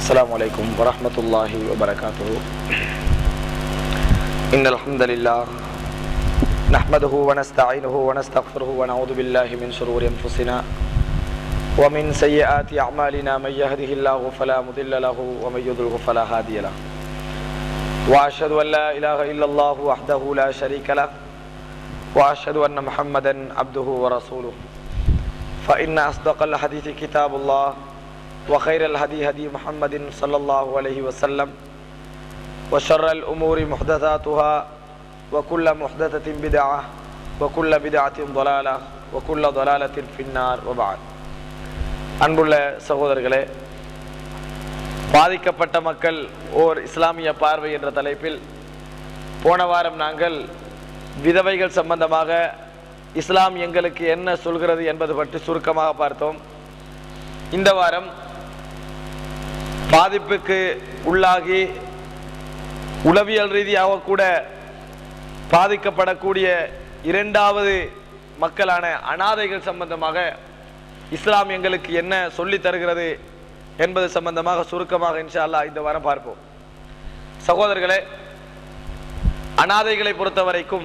السلام عليكم ورحمة الله وبركاته إن الحمد لله نحمده ونستعينه ونستغفره ونعوذ بالله من شرور أنفسنا ومن سيئات أعمالنا من يهده الله فلا مضل له ومن يضلل فلا هادي له وأشهد أن لا إله إلا الله وحده لا شريك له وأشهد أن محمدا عبده ورسوله فإن أصدق الحديث كتاب الله وخير الهدي هدي محمد صلى الله عليه وسلم وشر الأمور محدثاتها وكل محدثة بدعة وكل بدعة ضلالة وكل ضلالة في النار وبعد அன்புள்ள சகோதரர்களே பாதிக்கப்பட்ட மக்கள் ஓர் இஸ்லாமிய பார்வை என்ற தலைப்பில் போன வாரம் நாங்கள் விதவைகள் சம்பந்தமாக இஸ்லாம் எங்களுக்கு என்ன சொல்கிறது என்பது பற்றி சுருக்கமாக பார்த்தோம் இந்த வாரம் பாதிப்புக்கு உள்ளாகி உளவியல் ரீதியாக கூட பாதிக்கப்படக்கூடிய இரண்டாவது மக்களான அனாதைகள் சம்பந்தமாக இஸ்லாம் எங்களுக்கு என்ன சொல்லி தருகிறது என்பது சம்பந்தமாக சுருக்கமாக இன்ஷா அல்லாஹ் இந்த வாரம் பார்ப்போம் சகோதரர்களே அனாதைகளை பொறுத்த வரைக்கும்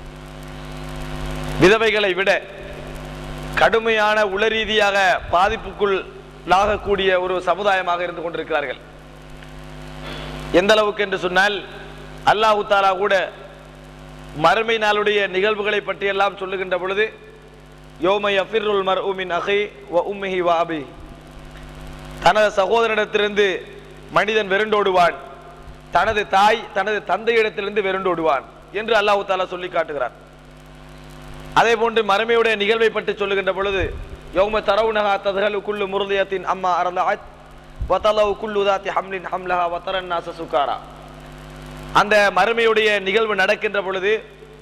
விதவைகளை விட கடுமையான உளரீதியாக பாதிப்புக்குள் லாகக்கூடிய ஒரு சமுதாயமாக இருந்து கொண்டிருக்கிறார்கள் எந்த அளவுக்கு என்று சொன்னால் அல்லாஹு தாலா கூட மறுமை நாளுடைய நிகழ்வுகளை பற்றியெல்லாம் சொல்லுகின்ற பொழுது யோமை அஃபிருல் மர் உமின் அகை வ உம்மிஹி வ அபி தனது சகோதரனிடத்திலிருந்து மனிதன் வெருண்டோடுவான் தனது தாய் தனது தந்தையிடத்திலிருந்து வெருண்டோடுவான் என்று அல்லாஹு தாலா சொல்லி காட்டுகிறார் அதே போன்று மறுமையுடைய நிகழ்வை பற்றி சொல்லுகின்ற பொழுது யௌம தரவுனஹா ததஹலு குல்லு முருதியத்தின் அம்மா அரலஅத் வதலவு குல்லு தாத்தி ஹம்லின் ஹம்லஹா வதரன் நாச சுகாரா அந்த மறுமையுடைய நிகழ்வு நடக்கின்ற பொழுது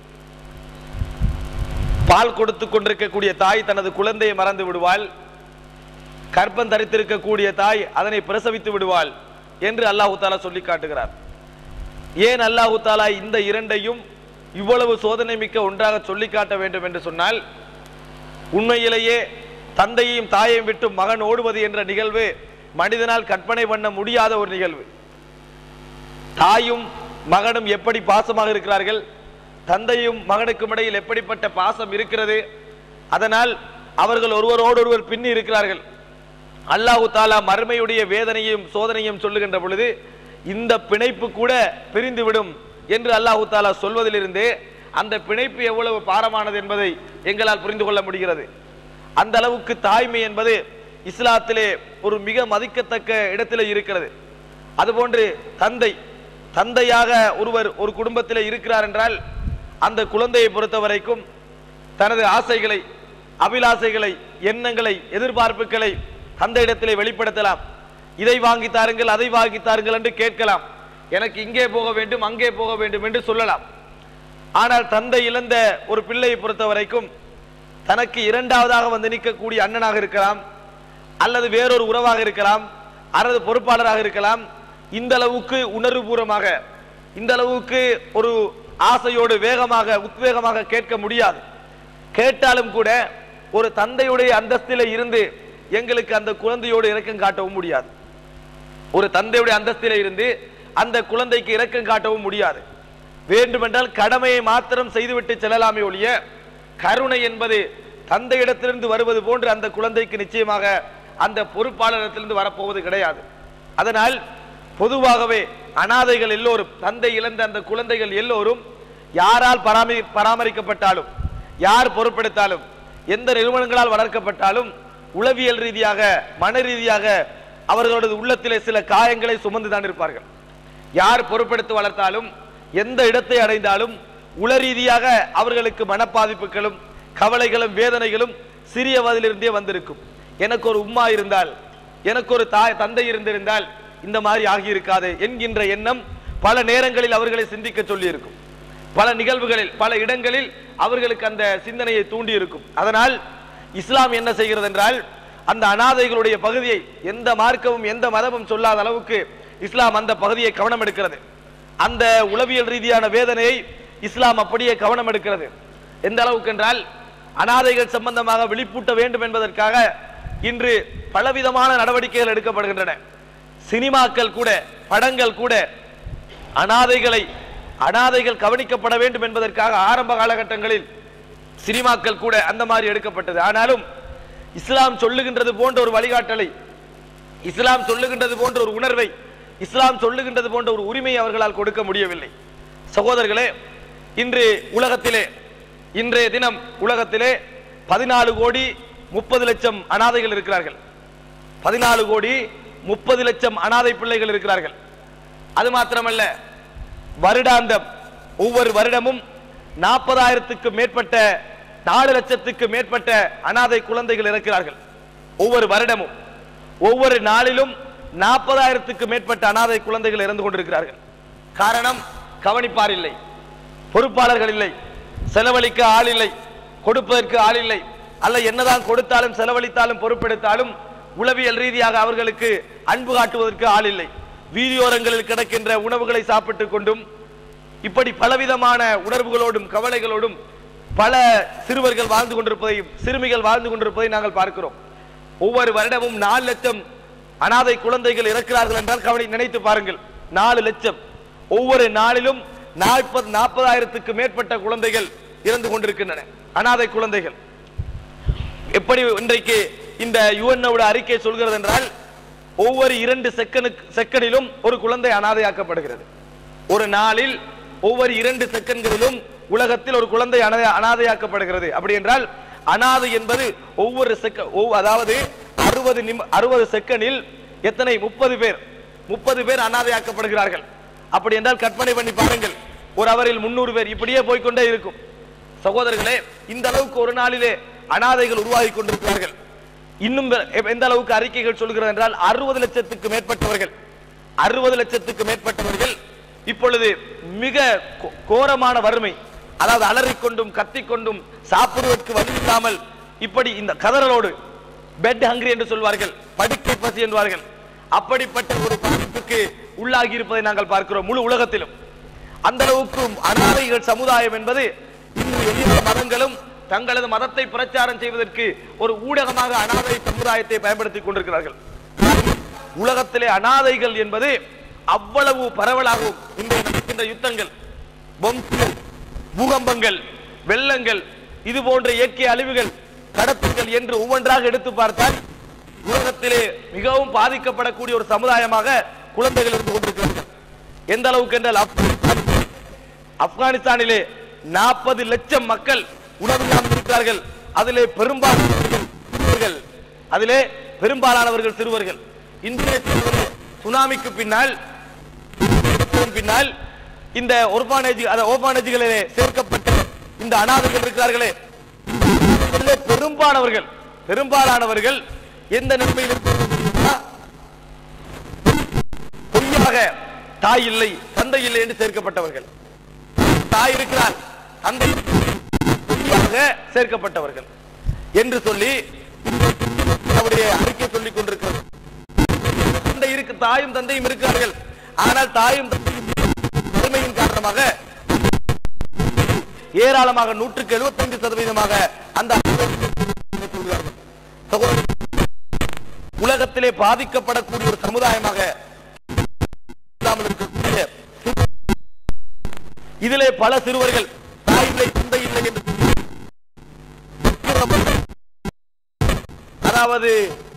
பால் கொடுத்து கொண்டிருக்கக்கூடிய தாய் தனது குழந்தையை மறந்து விடுவாள் கற்பம் தரித்திருக்கக்கூடிய தாய் அதனை பிரசவித்து விடுவாள் என்று அல்லாஹு தாலா சொல்லி காட்டுகிறார் ஏன் அல்லாஹு தாலா இந்த இரண்டையும் இவ்வளவு சோதனை மிக்க ஒன்றாக சொல்லி காட்ட வேண்டும் என்று சொன்னால் உண்மையிலேயே தந்தையையும் தாயையும் விட்டு மகன் ஓடுவது என்ற நிகழ்வு மனிதனால் கற்பனை பண்ண முடியாத ஒரு நிகழ்வு தாயும் மகனும் எப்படி பாசமாக இருக்கிறார்கள் தந்தையும் மகனுக்கும் இடையில் எப்படிப்பட்ட பாசம் இருக்கிறது அதனால் அவர்கள் ஒருவரோடு ஒருவர் பின்னி இருக்கிறார்கள் அல்லாஹு தாலா மறுமையுடைய வேதனையும் சோதனையும் சொல்லுகின்ற பொழுது இந்த பிணைப்பு கூட பிரிந்துவிடும் என்று அல்லாஹு தாலா சொல்வதிலிருந்தே அந்த பிணைப்பு எவ்வளவு பாரமானது என்பதை எங்களால் புரிந்து கொள்ள முடிகிறது அந்த அளவுக்கு தாய்மை என்பது இஸ்லாத்திலே ஒரு மிக மதிக்கத்தக்க இடத்திலே இருக்கிறது அதுபோன்று தந்தை தந்தையாக ஒருவர் ஒரு குடும்பத்தில் இருக்கிறார் என்றால் அந்த குழந்தையை பொறுத்த வரைக்கும் தனது ஆசைகளை அபிலாசைகளை எண்ணங்களை எதிர்பார்ப்புகளை தந்தையிடத்திலே வெளிப்படுத்தலாம் இதை வாங்கி தாருங்கள் அதை வாங்கி தாருங்கள் என்று கேட்கலாம் எனக்கு இங்கே போக வேண்டும் அங்கே போக வேண்டும் என்று சொல்லலாம் ஆனால் தந்தை இழந்த ஒரு பிள்ளையை பொறுத்த வரைக்கும் தனக்கு இரண்டாவதாக வந்து நிற்கக்கூடிய அண்ணனாக இருக்கலாம் அல்லது வேறொரு உறவாக இருக்கலாம் அல்லது பொறுப்பாளராக இருக்கலாம் இந்த அளவுக்கு உணர்வுபூர்வமாக இந்த அளவுக்கு ஒரு ஆசையோடு வேகமாக உத்வேகமாக கேட்க முடியாது கேட்டாலும் கூட ஒரு தந்தையுடைய அந்தஸ்தில இருந்து எங்களுக்கு அந்த குழந்தையோடு இரக்கம் காட்டவும் முடியாது ஒரு தந்தையுடைய அந்தஸ்தில இருந்து அந்த குழந்தைக்கு இரக்கம் காட்டவும் முடியாது வேண்டுமென்றால் கடமையை மாத்திரம் செய்துவிட்டு செல்லலாமே ஒழிய கருணை என்பது தந்தையிடத்திலிருந்து வருவது போன்று அந்த குழந்தைக்கு நிச்சயமாக அந்த பொறுப்பாளரிடத்திலிருந்து வரப்போவது கிடையாது அதனால் பொதுவாகவே அனாதைகள் எல்லோரும் தந்தை இழந்த அந்த குழந்தைகள் எல்லோரும் யாரால் பராமரி பராமரிக்கப்பட்டாலும் யார் பொறுப்பெடுத்தாலும் எந்த நிறுவனங்களால் வளர்க்கப்பட்டாலும் உளவியல் ரீதியாக மன ரீதியாக அவர்களது உள்ளத்திலே சில காயங்களை சுமந்து தான் இருப்பார்கள் யார் பொறுப்பெடுத்து வளர்த்தாலும் எந்த இடத்தை அடைந்தாலும் உள ரீதியாக அவர்களுக்கு மனப்பாதிப்புகளும் கவலைகளும் வேதனைகளும் சிறிய வயதிலிருந்தே வந்திருக்கும் எனக்கு ஒரு உம்மா இருந்தால் எனக்கு ஒரு தாய் தந்தை இருந்திருந்தால் இந்த மாதிரி ஆகியிருக்காது என்கின்ற எண்ணம் பல நேரங்களில் அவர்களை சிந்திக்க சொல்லியிருக்கும் பல நிகழ்வுகளில் பல இடங்களில் அவர்களுக்கு அந்த சிந்தனையை தூண்டி இருக்கும் அதனால் இஸ்லாம் என்ன செய்கிறது என்றால் அந்த அனாதைகளுடைய பகுதியை எந்த மார்க்கமும் எந்த மதமும் சொல்லாத அளவுக்கு இஸ்லாம் அந்த பகுதியை கவனம் எடுக்கிறது அந்த உளவியல் ரீதியான வேதனையை இஸ்லாம் அப்படியே கவனம் எடுக்கிறது எந்த அளவுக்கு என்றால் அனாதைகள் சம்பந்தமாக விழிப்பூட்ட வேண்டும் என்பதற்காக இன்று பலவிதமான நடவடிக்கைகள் எடுக்கப்படுகின்றன சினிமாக்கள் கூட படங்கள் கூட அனாதைகளை அனாதைகள் கவனிக்கப்பட வேண்டும் என்பதற்காக ஆரம்ப காலகட்டங்களில் சினிமாக்கள் கூட அந்த மாதிரி எடுக்கப்பட்டது ஆனாலும் இஸ்லாம் சொல்லுகின்றது போன்ற ஒரு வழிகாட்டலை இஸ்லாம் சொல்லுகின்றது போன்ற ஒரு உணர்வை இஸ்லாம் சொல்லுகின்றது போன்ற ஒரு உரிமையை அவர்களால் கொடுக்க முடியவில்லை சகோதரர்களே இன்று உலகத்திலே இன்றைய தினம் உலகத்திலே பதினாலு கோடி முப்பது லட்சம் அனாதைகள் இருக்கிறார்கள் பதினாலு கோடி முப்பது லட்சம் அனாதை பிள்ளைகள் இருக்கிறார்கள் அது மாத்திரமல்ல வருடாந்தம் ஒவ்வொரு வருடமும் நாற்பதாயிரத்துக்கு மேற்பட்ட நாலு லட்சத்துக்கு மேற்பட்ட அனாதை குழந்தைகள் இருக்கிறார்கள் ஒவ்வொரு வருடமும் ஒவ்வொரு நாளிலும் நாற்பதாயிரத்துக்கு மேற்பட்ட அனாதை குழந்தைகள் இறந்து கொண்டிருக்கிறார்கள் காரணம் கவனிப்பார் இல்லை பொறுப்பாளர்கள் இல்லை செலவழிக்க ஆள் இல்லை கொடுப்பதற்கு ஆள் இல்லை அல்ல என்னதான் கொடுத்தாலும் செலவழித்தாலும் பொறுப்பெடுத்தாலும் உளவியல் ரீதியாக அவர்களுக்கு அன்பு காட்டுவதற்கு ஆள் இல்லை வீதியோரங்களில் கிடக்கின்ற உணவுகளை சாப்பிட்டுக் கொண்டும் இப்படி பலவிதமான உணர்வுகளோடும் கவலைகளோடும் பல சிறுவர்கள் வாழ்ந்து கொண்டிருப்பதையும் சிறுமிகள் வாழ்ந்து கொண்டிருப்பதை நாங்கள் பார்க்கிறோம் ஒவ்வொரு வருடமும் நாலு லட்சம் அனாதை குழந்தைகள் இறக்கிறார்கள் என்றால் கவனி நினைத்து பாருங்கள் நாலு லட்சம் ஒவ்வொரு நாளிலும் நாற்பது நாற்பதாயிரத்துக்கு மேற்பட்ட குழந்தைகள் இறந்து கொண்டிருக்கின்றன அனாதை குழந்தைகள் எப்படி இன்றைக்கு இந்த யுஎன்ஓட அறிக்கை சொல்கிறது என்றால் ஒவ்வொரு இரண்டு செகண்டுக்கு செகண்டிலும் ஒரு குழந்தை அனாதையாக்கப்படுகிறது ஒரு நாளில் ஒவ்வொரு இரண்டு செகண்ட்களிலும் உலகத்தில் ஒரு குழந்தை அனாதை அனாதையாக்கப்படுகிறது அப்படி என்றால் அனாதை என்பது ஒவ்வொரு செக ஒவ்- அதாவது அறுபது நிமி அறுபது செகண்டில் எத்தனை முப்பது பேர் முப்பது பேர் அனாதையாக்கப்படுகிறார்கள் அப்படி என்றால் கற்பனை பண்ணி பாருங்கள் ஒரு அவரில் முன்னூறு பேர் இப்படியே போய்க்கொண்டே இருக்கும் சகோதரர்களே இந்த அளவுக்கு ஒரு நாளிலே அனாதைகள் உருவாகி கொண்டிருக்கிறார்கள் இன்னும் பெ- எந்த அளவுக்கு அறிக்கைகள் சொல்கிறது என்றால் அறுபது லட்சத்துக்கு மேற்பட்டவர்கள் அறுபது லட்சத்துக்கு மேற்பட்டவர்கள் இப்பொழுது மிக கோ- கோரமான வறுமை அதாவது அலறிக்கொண்டும் கத்திக்கொண்டும் சாப்பிடுவதற்கு வழி இல்லாமல் இப்படி இந்த கதறலோடு பெட் ஹங்கிரி என்று சொல்வார்கள் படுக்கை பசி என்பார்கள் அப்படிப்பட்ட ஒரு பாதிப்புக்கு உள்ளாகி இருப்பதை நாங்கள் பார்க்கிறோம் முழு உலகத்திலும் அந்த அளவுக்கு அனாதைகள் சமுதாயம் என்பது இன்று எல்லா மதங்களும் தங்களது மதத்தை பிரச்சாரம் செய்வதற்கு ஒரு ஊடகமாக அனாதை சமுதாயத்தை பயன்படுத்திக் கொண்டிருக்கிறார்கள் உலகத்திலே அனாதைகள் என்பது அவ்வளவு பரவலாகவும் இன்றைய நடக்கின்ற யுத்தங்கள் பொம்கள் பூகம்பங்கள் வெள்ளங்கள் இது போன்ற இயற்கை அழிவுகள் கடத்துகள் என்று ஒவ்வொன்றாக எடுத்து பார்த்தால் உலகத்திலே மிகவும் பாதிக்கப்படக்கூடிய ஒரு சமுதாயமாக குழந்தைகள் இருந்து கொண்டிருக்கிறார்கள் எந்த அளவுக்கு என்றால் ஆப்கானிஸ்தான் ஆப்கானிஸ்தானிலே நாற்பது லட்சம் மக்கள் உணவில்லாமல் இருக்கிறார்கள் அதிலே பெரும்பாலானவர்கள் சிறுவர்கள் அதிலே பெரும்பாலானவர்கள் சிறுவர்கள் இந்திய சிறுவர்கள் சுனாமிக்கு பின்னால் இதற்கு பின்னால் இந்த ஒர்பானேஜ் அந்த ஓர்பானேஜ்களிலே சேர்க்கப்பட்ட இந்த அனாதைகள் இருக்கிறார்களே இதிலே பெரும்பாலானவர்கள் பெரும்பாலானவர்கள் எந்த நிலைமையில் இருக்கிறார்கள் பொய்யாக தாய் இல்லை தந்தை இல்லை என்று சேர்க்கப்பட்டவர்கள் தாய் இருக்கிறார் தந்தை பொய்யாக சேர்க்கப்பட்டவர்கள் என்று சொல்லி அவருடைய அறிக்கை சொல்லிக் கொண்டிருக்கிறது தந்தை இருக்கு தாயும் தந்தையும் இருக்கிறார்கள் ஆனால் தாயும் தந்தையும் வறுமையின் காரணமாக ஏராளமாக நூற்றுக்கு 75% சதவீதமாக அந்த சொல்கிறார்கள். சகோதரர், உலகத்திலே பாதிக்கப்படக்கூடிய ஒரு சமுதாயமாக இல்லாமல் இருக்கக்கூடிய இதிலே பல சிறுவர்கள் தாய் இல்லை தந்தை இல்லை என்று அதாவது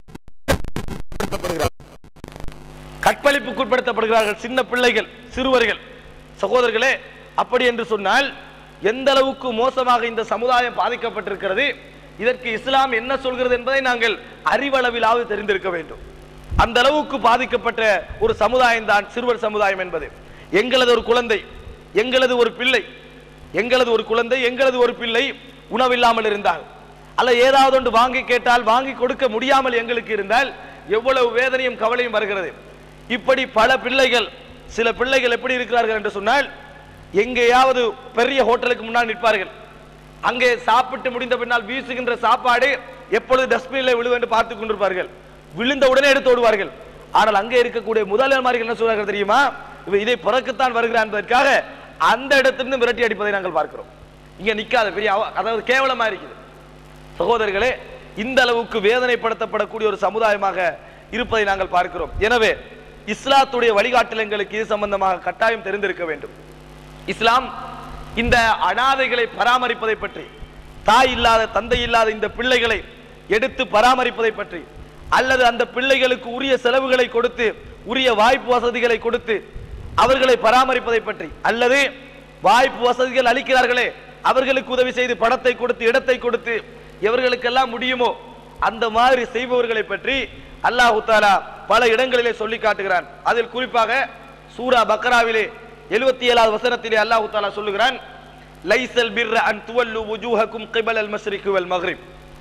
கற்பழிப்புக்குட்படுத்தப்படுகிறார்கள் சின்ன பிள்ளைகள் சிறுவர்கள் சகோதரர்களே அப்படி என்று சொன்னால் எந்த அளவுக்கு மோசமாக இந்த சமுதாயம் பாதிக்கப்பட்டிருக்கிறது இதற்கு இஸ்லாம் என்ன சொல்கிறது என்பதை நாங்கள் அறிவளவிலாவது தெரிந்திருக்க வேண்டும் அந்த அளவுக்கு பாதிக்கப்பட்ட ஒரு சமுதாயம் தான் சிறுவர் சமுதாயம் என்பது எங்களது ஒரு குழந்தை எங்களது ஒரு பிள்ளை எங்களது ஒரு குழந்தை எங்களது ஒரு பிள்ளை உணவில்லாமல் இருந்தால் அல்ல ஏதாவது ஒன்று வாங்கி கேட்டால் வாங்கி கொடுக்க முடியாமல் எங்களுக்கு இருந்தால் எவ்வளவு வேதனையும் கவலையும் வருகிறது இப்படி பல பிள்ளைகள் சில பிள்ளைகள் எப்படி இருக்கிறார்கள் என்று சொன்னால் எங்கேயாவது பெரிய ஹோட்டலுக்கு முன்னால் நிற்பார்கள் அங்கே சாப்பிட்டு முடிந்த பின்னால் வீசுகின்ற சாப்பாடு எப்பொழுது டஸ்ட்பினில் விழும் என்று பார்த்துக் கொண்டிருப்பார்கள் விழுந்த உடனே எடுத்து ஓடுவார்கள் ஆனால் அங்கே இருக்கக்கூடிய முதலாளிமார்கள் என்ன சொல்றார்கள் தெரியுமா இவ இதை பிறக்குத்தான் வருகிறான் என்பதற்காக அந்த இடத்திலிருந்து விரட்டி அடிப்பதை நாங்கள் பார்க்கிறோம் இங்க நிக்காத பெரிய அவ- அதாவது கேவலமா இருக்குது சகோதரர்களே இந்த அளவுக்கு வேதனைப்படுத்தப்படக்கூடிய ஒரு சமுதாயமாக இருப்பதை நாங்கள் பார்க்கிறோம் எனவே இஸ்லாத்துடைய வழிகாட்டலங்களுக்கு இது சம்பந்தமாக கட்டாயம் தெரிந்திருக்க வேண்டும் இஸ்லாம் இந்த அனாதைகளை பராமரிப்பதை பற்றி தாய் இல்லாத தந்தை இல்லாத இந்த பிள்ளைகளை எடுத்து பராமரிப்பதை பற்றி அல்லது அந்த பிள்ளைகளுக்கு உரிய செலவுகளை கொடுத்து உரிய வாய்ப்பு வசதிகளை கொடுத்து அவர்களை பராமரிப்பதை பற்றி அல்லது வாய்ப்பு வசதிகள் அளிக்கிறார்களே அவர்களுக்கு உதவி செய்து பணத்தை கொடுத்து இடத்தை கொடுத்து எவர்களுக்கெல்லாம் முடியுமோ அந்த மாதிரி செய்பவர்களை பற்றி அல்லாஹு தாலா பல இடங்களிலே சொல்லி காட்டுகிறான் அதில் குறிப்பாக சூரா பக்ராவிலே எழுபத்தி ஏழாவது வசனத்திலே அல்லாஹு தாலா சொல்லுகிறான் லைசல் பிர்ர அன் துவல்லு வுஜூஹக்கும் கிபல் அல் மஸ்ரிக் வல் மக்ரிப்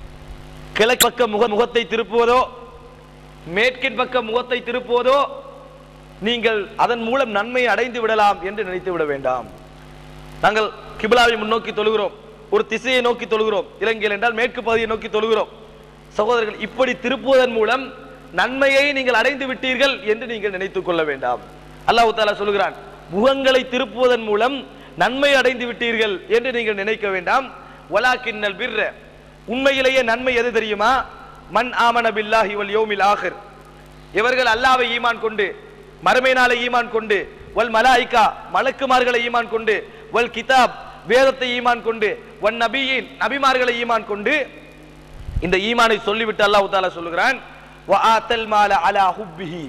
கிழக்கு பக்க முக முகத்தை திருப்புவதோ மேற்கின் பக்க முகத்தை திருப்புவதோ நீங்கள் அதன் மூலம் நன்மையை அடைந்து விடலாம் என்று நினைத்து விட வேண்டாம் நாங்கள் கிபிலாவை முன்னோக்கி தொழுகிறோம் ஒரு திசையை நோக்கி தொழுகிறோம் இலங்கையில் என்றால் மேற்கு பகுதியை நோக்கி தொழுகிறோம் சகோதரர்கள் இப்படி திருப்புவதன் மூலம் நன்மையை நீங்கள் அடைந்து விட்டீர்கள் என்று நீங்கள் நினைத்துக் கொள்ள வேண்டாம் அல்லாஹ் தாலா சொல்கிறான் முகங்களை திருப்புவதன் மூலம் நன்மை அடைந்து விட்டீர்கள் என்று நீங்கள் நினைக்க வேண்டாம் வலாக்கின்னல் பிர்ர உண்மையிலேயே நன்மை எது தெரியுமா மன் ஆமன பில்லாஹி வல் யௌமில் ஆஹிர் இவர்கள் அல்லாவை ஈமான் கொண்டு மறுமை நாளை ஈமான் கொண்டு வல் மலாய்கா மலக்குமார்களை ஈமான் கொண்டு வல் கிதாப் வேதத்தை ஈமான் கொண்டு வன் நபியின் நபிமார்களை ஈமான் கொண்டு இந்த ஈமானை சொல்லிவிட்டு அல்லாஹ் தாலா சொல்லுகிறான் வஆத்தல் மால அலா ஹுப்பிஹி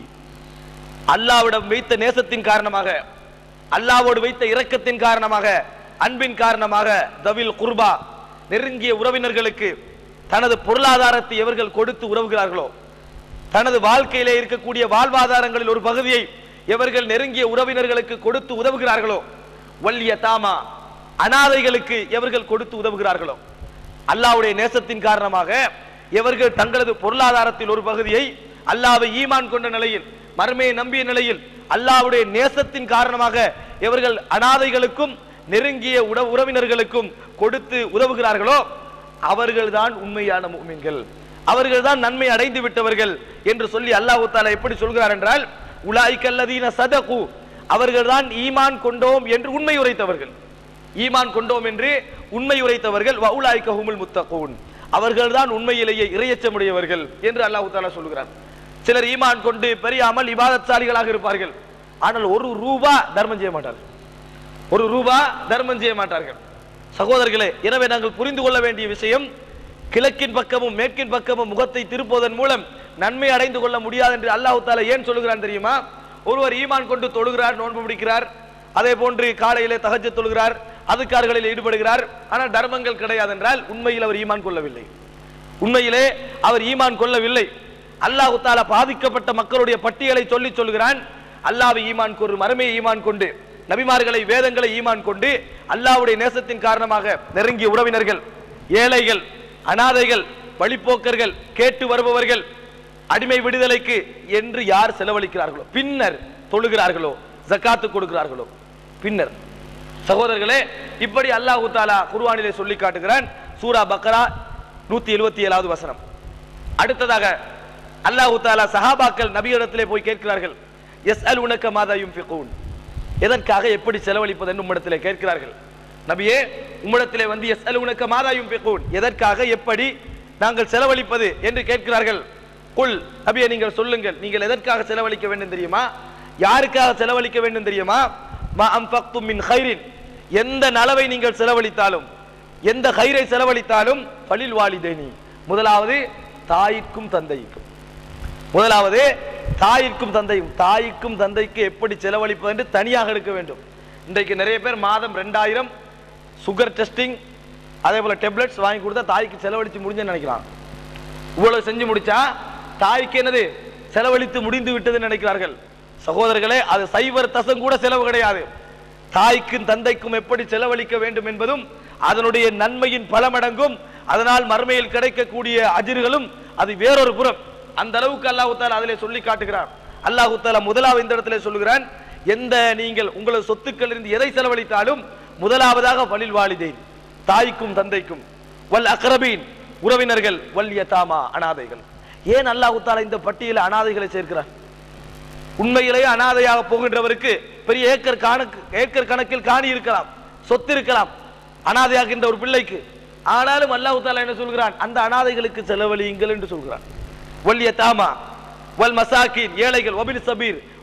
அல்லாவிடம் வைத்த நேசத்தின் காரணமாக அல்லாவோடு வைத்த இரக்கத்தின் காரணமாக அன்பின் காரணமாக தவில் குர்பா நெருங்கிய உறவினர்களுக்கு தனது பொருளாதாரத்தை எவர்கள் கொடுத்து உறவுகிறார்களோ தனது வாழ்க்கையிலே இருக்கக்கூடிய வாழ்வாதாரங்களில் ஒரு பகுதியை எவர்கள் நெருங்கிய உறவினர்களுக்கு கொடுத்து உதவுகிறார்களோ வல்லிய தாமா அனாதைகளுக்கு எவர்கள் கொடுத்து உதவுகிறார்களோ அல்லாஹ்வுடைய நேசத்தின் காரணமாக எவர்கள் தங்களது பொருளாதாரத்தில் ஒரு பகுதியை அல்லாஹ்வை ஈமான் கொண்ட நிலையில் மறுமையை நம்பிய நிலையில் அல்லாஹ்வுடைய நேசத்தின் காரணமாக எவர்கள் அனாதைகளுக்கும் நெருங்கிய உட உறவினர்களுக்கும் கொடுத்து உதவுகிறார்களோ அவர்கள்தான் உண்மையான முஃமின்கள் அவர்கள்தான் நன்மை அடைந்து விட்டவர்கள் என்று சொல்லி அல்லாஹ் தாலா எப்படி சொல்கிறார் என்றால் உலாய்கல்லதீன சதகு அவர்கள்தான் ஈமான் கொண்டோம் என்று உண்மை உரைத்தவர்கள் ஈமான் கொண்டோம் என்று உண்மை உரைத்தவர்கள் வவுலாய்கஹுமுல் முத்தகூன் அவர்கள்தான் உண்மையிலேயே இரையச்சமுடையவர்கள் என்று அல்லாஹ் தாலா சொல்கிறார் சிலர் ஈமான் கொண்டு பெரிய அமல் இபாதத்சாலிகளாக இருப்பார்கள் ஆனால் ஒரு ரூபா தர்மம் செய்ய மாட்டார்கள் ஒரு ரூபா தர்மம் செய்ய மாட்டார்கள் சகோதரர்களே எனவே நாங்கள் புரிந்து கொள்ள வேண்டிய விஷயம் கிழக்கின் பக்கமும் மேற்கின் பக்கமும் முகத்தை திருப்புவதன் மூலம் நன்மை அடைந்து கொள்ள முடியாது என்று அல்லாஹ் தாலா ஏன் சொல்லுகிறான் தெரியுமா ஒருவர் ஈமான் கொண்டு தொழுகிறார் நோன்பு பிடிக்கிறார் அதே போன்று காலையிலே தகஜ தொழுகிறார் அதுக்கார்களில் ஈடுபடுகிறார் ஆனால் தர்மங்கள் கிடையாது என்றால் உண்மையில் அவர் ஈமான் கொள்ளவில்லை உண்மையிலே அவர் ஈமான் கொள்ளவில்லை அல்லாஹு தாலா பாதிக்கப்பட்ட மக்களுடைய பட்டியலை சொல்லி சொல்கிறான் அல்லாஹ்வை ஈமான் கொண்டு மறுமையை ஈமான் கொண்டு நபிமார்களை வேதங்களை ஈமான் கொண்டு அல்லாஹ்வுடைய நேசத்தின் காரணமாக நெருங்கிய உறவினர்கள் ஏழைகள் அனாதைகள் வழிப்போக்கர்கள் கேட்டு வருபவர்கள் அடிமை விடுதலைக்கு என்று யார் செலவழிக்கிறார்களோ பின்னர் தொழுகிறார்களோ ஜக்காத்து கொடுக்கிறார்களோ பின்னர் சகோதரர்களே இப்படி அல்லாஹு தாலா குர்ஆனிலே சொல்லி காட்டுகிறான் சூரா பக்ரா நூத்தி எழுபத்தி ஏழாவது வசனம் அடுத்ததாக அல்லாஹு தாலா சஹாபாக்கள் நபியிடத்திலே போய் கேட்கிறார்கள் எஸ் அல் உனக்க மாதா யும்ஃபிகூன் எதற்காக எப்படி செலவழிப்பது என்று உம்மிடத்திலே கேட்கிறார்கள் நபியே உம்மிடத்திலே வந்து எஸ் அல் உனக்க மாதா யும்ஃபிகூன் எதற்காக எப்படி நாங்கள் செலவழிப்பது என்று கேட்கிறார்கள் குல் நபியே நீங்கள் சொல்லுங்கள் நீங்கள் எதற்காக செலவழிக்க வேண்டும் தெரியுமா யாருக்காக செலவழிக்க வேண்டும் தெரியுமா மா அன்ஃபக்தும் மின் ஹைரின் எந்த நலவை நீங்கள் செலவழித்தாலும் எந்த ஹைரை செலவழித்தாலும் பலில் வாலிதைனி முதலாவது தாய்க்கும் தந்தைக்கும் முதலாவது தாய்க்கும் தந்தையும் தாய்க்கும் தந்தைக்கு எப்படி செலவழிப்பது என்று தனியாக எடுக்க வேண்டும் இன்றைக்கு நிறைய பேர் மாதம் ரெண்டாயிரம் சுகர் டெஸ்டிங் அதே போல டெப்லெட்ஸ் வாங்கி கொடுத்தா தாய்க்கு செலவழித்து முடிஞ்சேன்னு நினைக்கிறான் இவ்வளவு செஞ்சு முடிச்சா தாய்க்கு என்னது செலவழித்து முடிந்து விட்டதுன்னு நினைக்கிறார்கள் சகோதரர்களே அது சைவர் தசம் கூட செலவு கிடையாது தாய்க்கும் தந்தைக்கும் எப்படி செலவழிக்க வேண்டும் என்பதும் அதனுடைய நன்மையின் பல மடங்கும் அதனால் மறுமையில் கிடைக்கக்கூடிய அஜிர்களும் அது வேறொரு புறம் அந்த அளவுக்கு அல்லாஹு தாலா அதிலே சொல்லி காட்டுகிறான் அல்லாஹு தாலா முதலாவது இந்த இடத்துல சொல்லுகிறான் எந்த நீங்கள் உங்களது சொத்துக்கள் இருந்து எதை செலவழித்தாலும் முதலாவதாக பலில் வாலிதேன் தாய்க்கும் தந்தைக்கும் வல் அக்ரபீன் உறவினர்கள் வல் யதாமா அனாதைகள் ஏன் அல்லாஹு தாலா இந்த பட்டியலில் அனாதைகளை சேர்க்கிறார் உண்மையிலேயே அனாதையாக போகின்றவருக்கு பெரிய ஏக்கர் கணக்கு ஏக்கர் கணக்கில் காணி இருக்கலாம் சொத்து இருக்கலாம் அனாதையாகின்ற ஒரு பிள்ளைக்கு ஆனாலும் அல்லாஹ் தாலா என்ன சொல்கிறான் அந்த அனாதைகளுக்கு செலவழியுங்கள் என்று சொல்கிறான் வல்லிய தாமா வல் மசாக்கின் ஏழைகள் ஒபின் சபீர்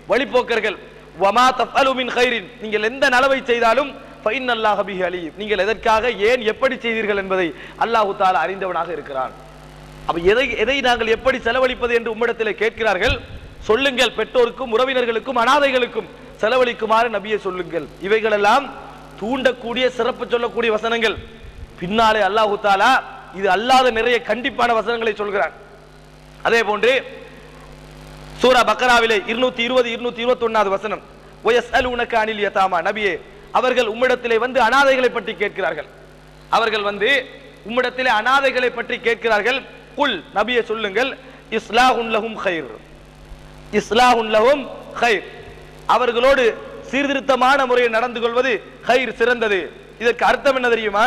வழிபோக்கர்கள் வமா தஃஅலு மின் கைரின் நீங்கள் எந்த நலவை செய்தாலும் ஃபைனல்லாஹ பிஹி அலீம் நீங்கள் எதற்காக ஏன் எப்படி செய்தீர்கள் என்பதை அல்லாஹு தாலா அறிந்தவனாக இருக்கிறான் அப்ப எதை எதை நாங்கள் எப்படி செலவழிப்பது என்று உம்மிடத்தில் கேட்கிறார்கள் சொல்லுங்கள் பெற்றோருக்கும் உறவினர்களுக்கும் அனாதைகளுக்கும் செலவழிக்குமாறு நபியை சொல்லுங்கள் இவைகளெல்லாம் தூண்டக்கூடிய சிறப்பு சொல்லக்கூடிய வசனங்கள் பின்னாலே அல்லாஹு தாலா இது அல்லாத நிறைய கண்டிப்பான வசனங்களை சொல்கிறான் அதே போன்று சூரா பக்கராவிலே இருநூத்தி இருபது இருநூத்தி இருபத்தி ஒன்னாவது வசனம் ஒயஸ்அலூனக அனில் யதாமா நபியே அவர்கள் உம்மிடத்திலே வந்து அனாதைகளை பற்றி கேட்கிறார்கள் அவர்கள் வந்து உம்மிடத்திலே அனாதைகளை பற்றி கேட்கிறார்கள் குல் நபியே சொல்லுங்கள் இஸ்லாஹுன் லஹும் கைர் இஸ்லாஹுன் லஹும் கைர் அவர்களோடு சீர்திருத்தமான முறையில் நடந்து கொள்வது கைர் சிறந்தது இதற்கு அர்த்தம் என்ன தெரியுமா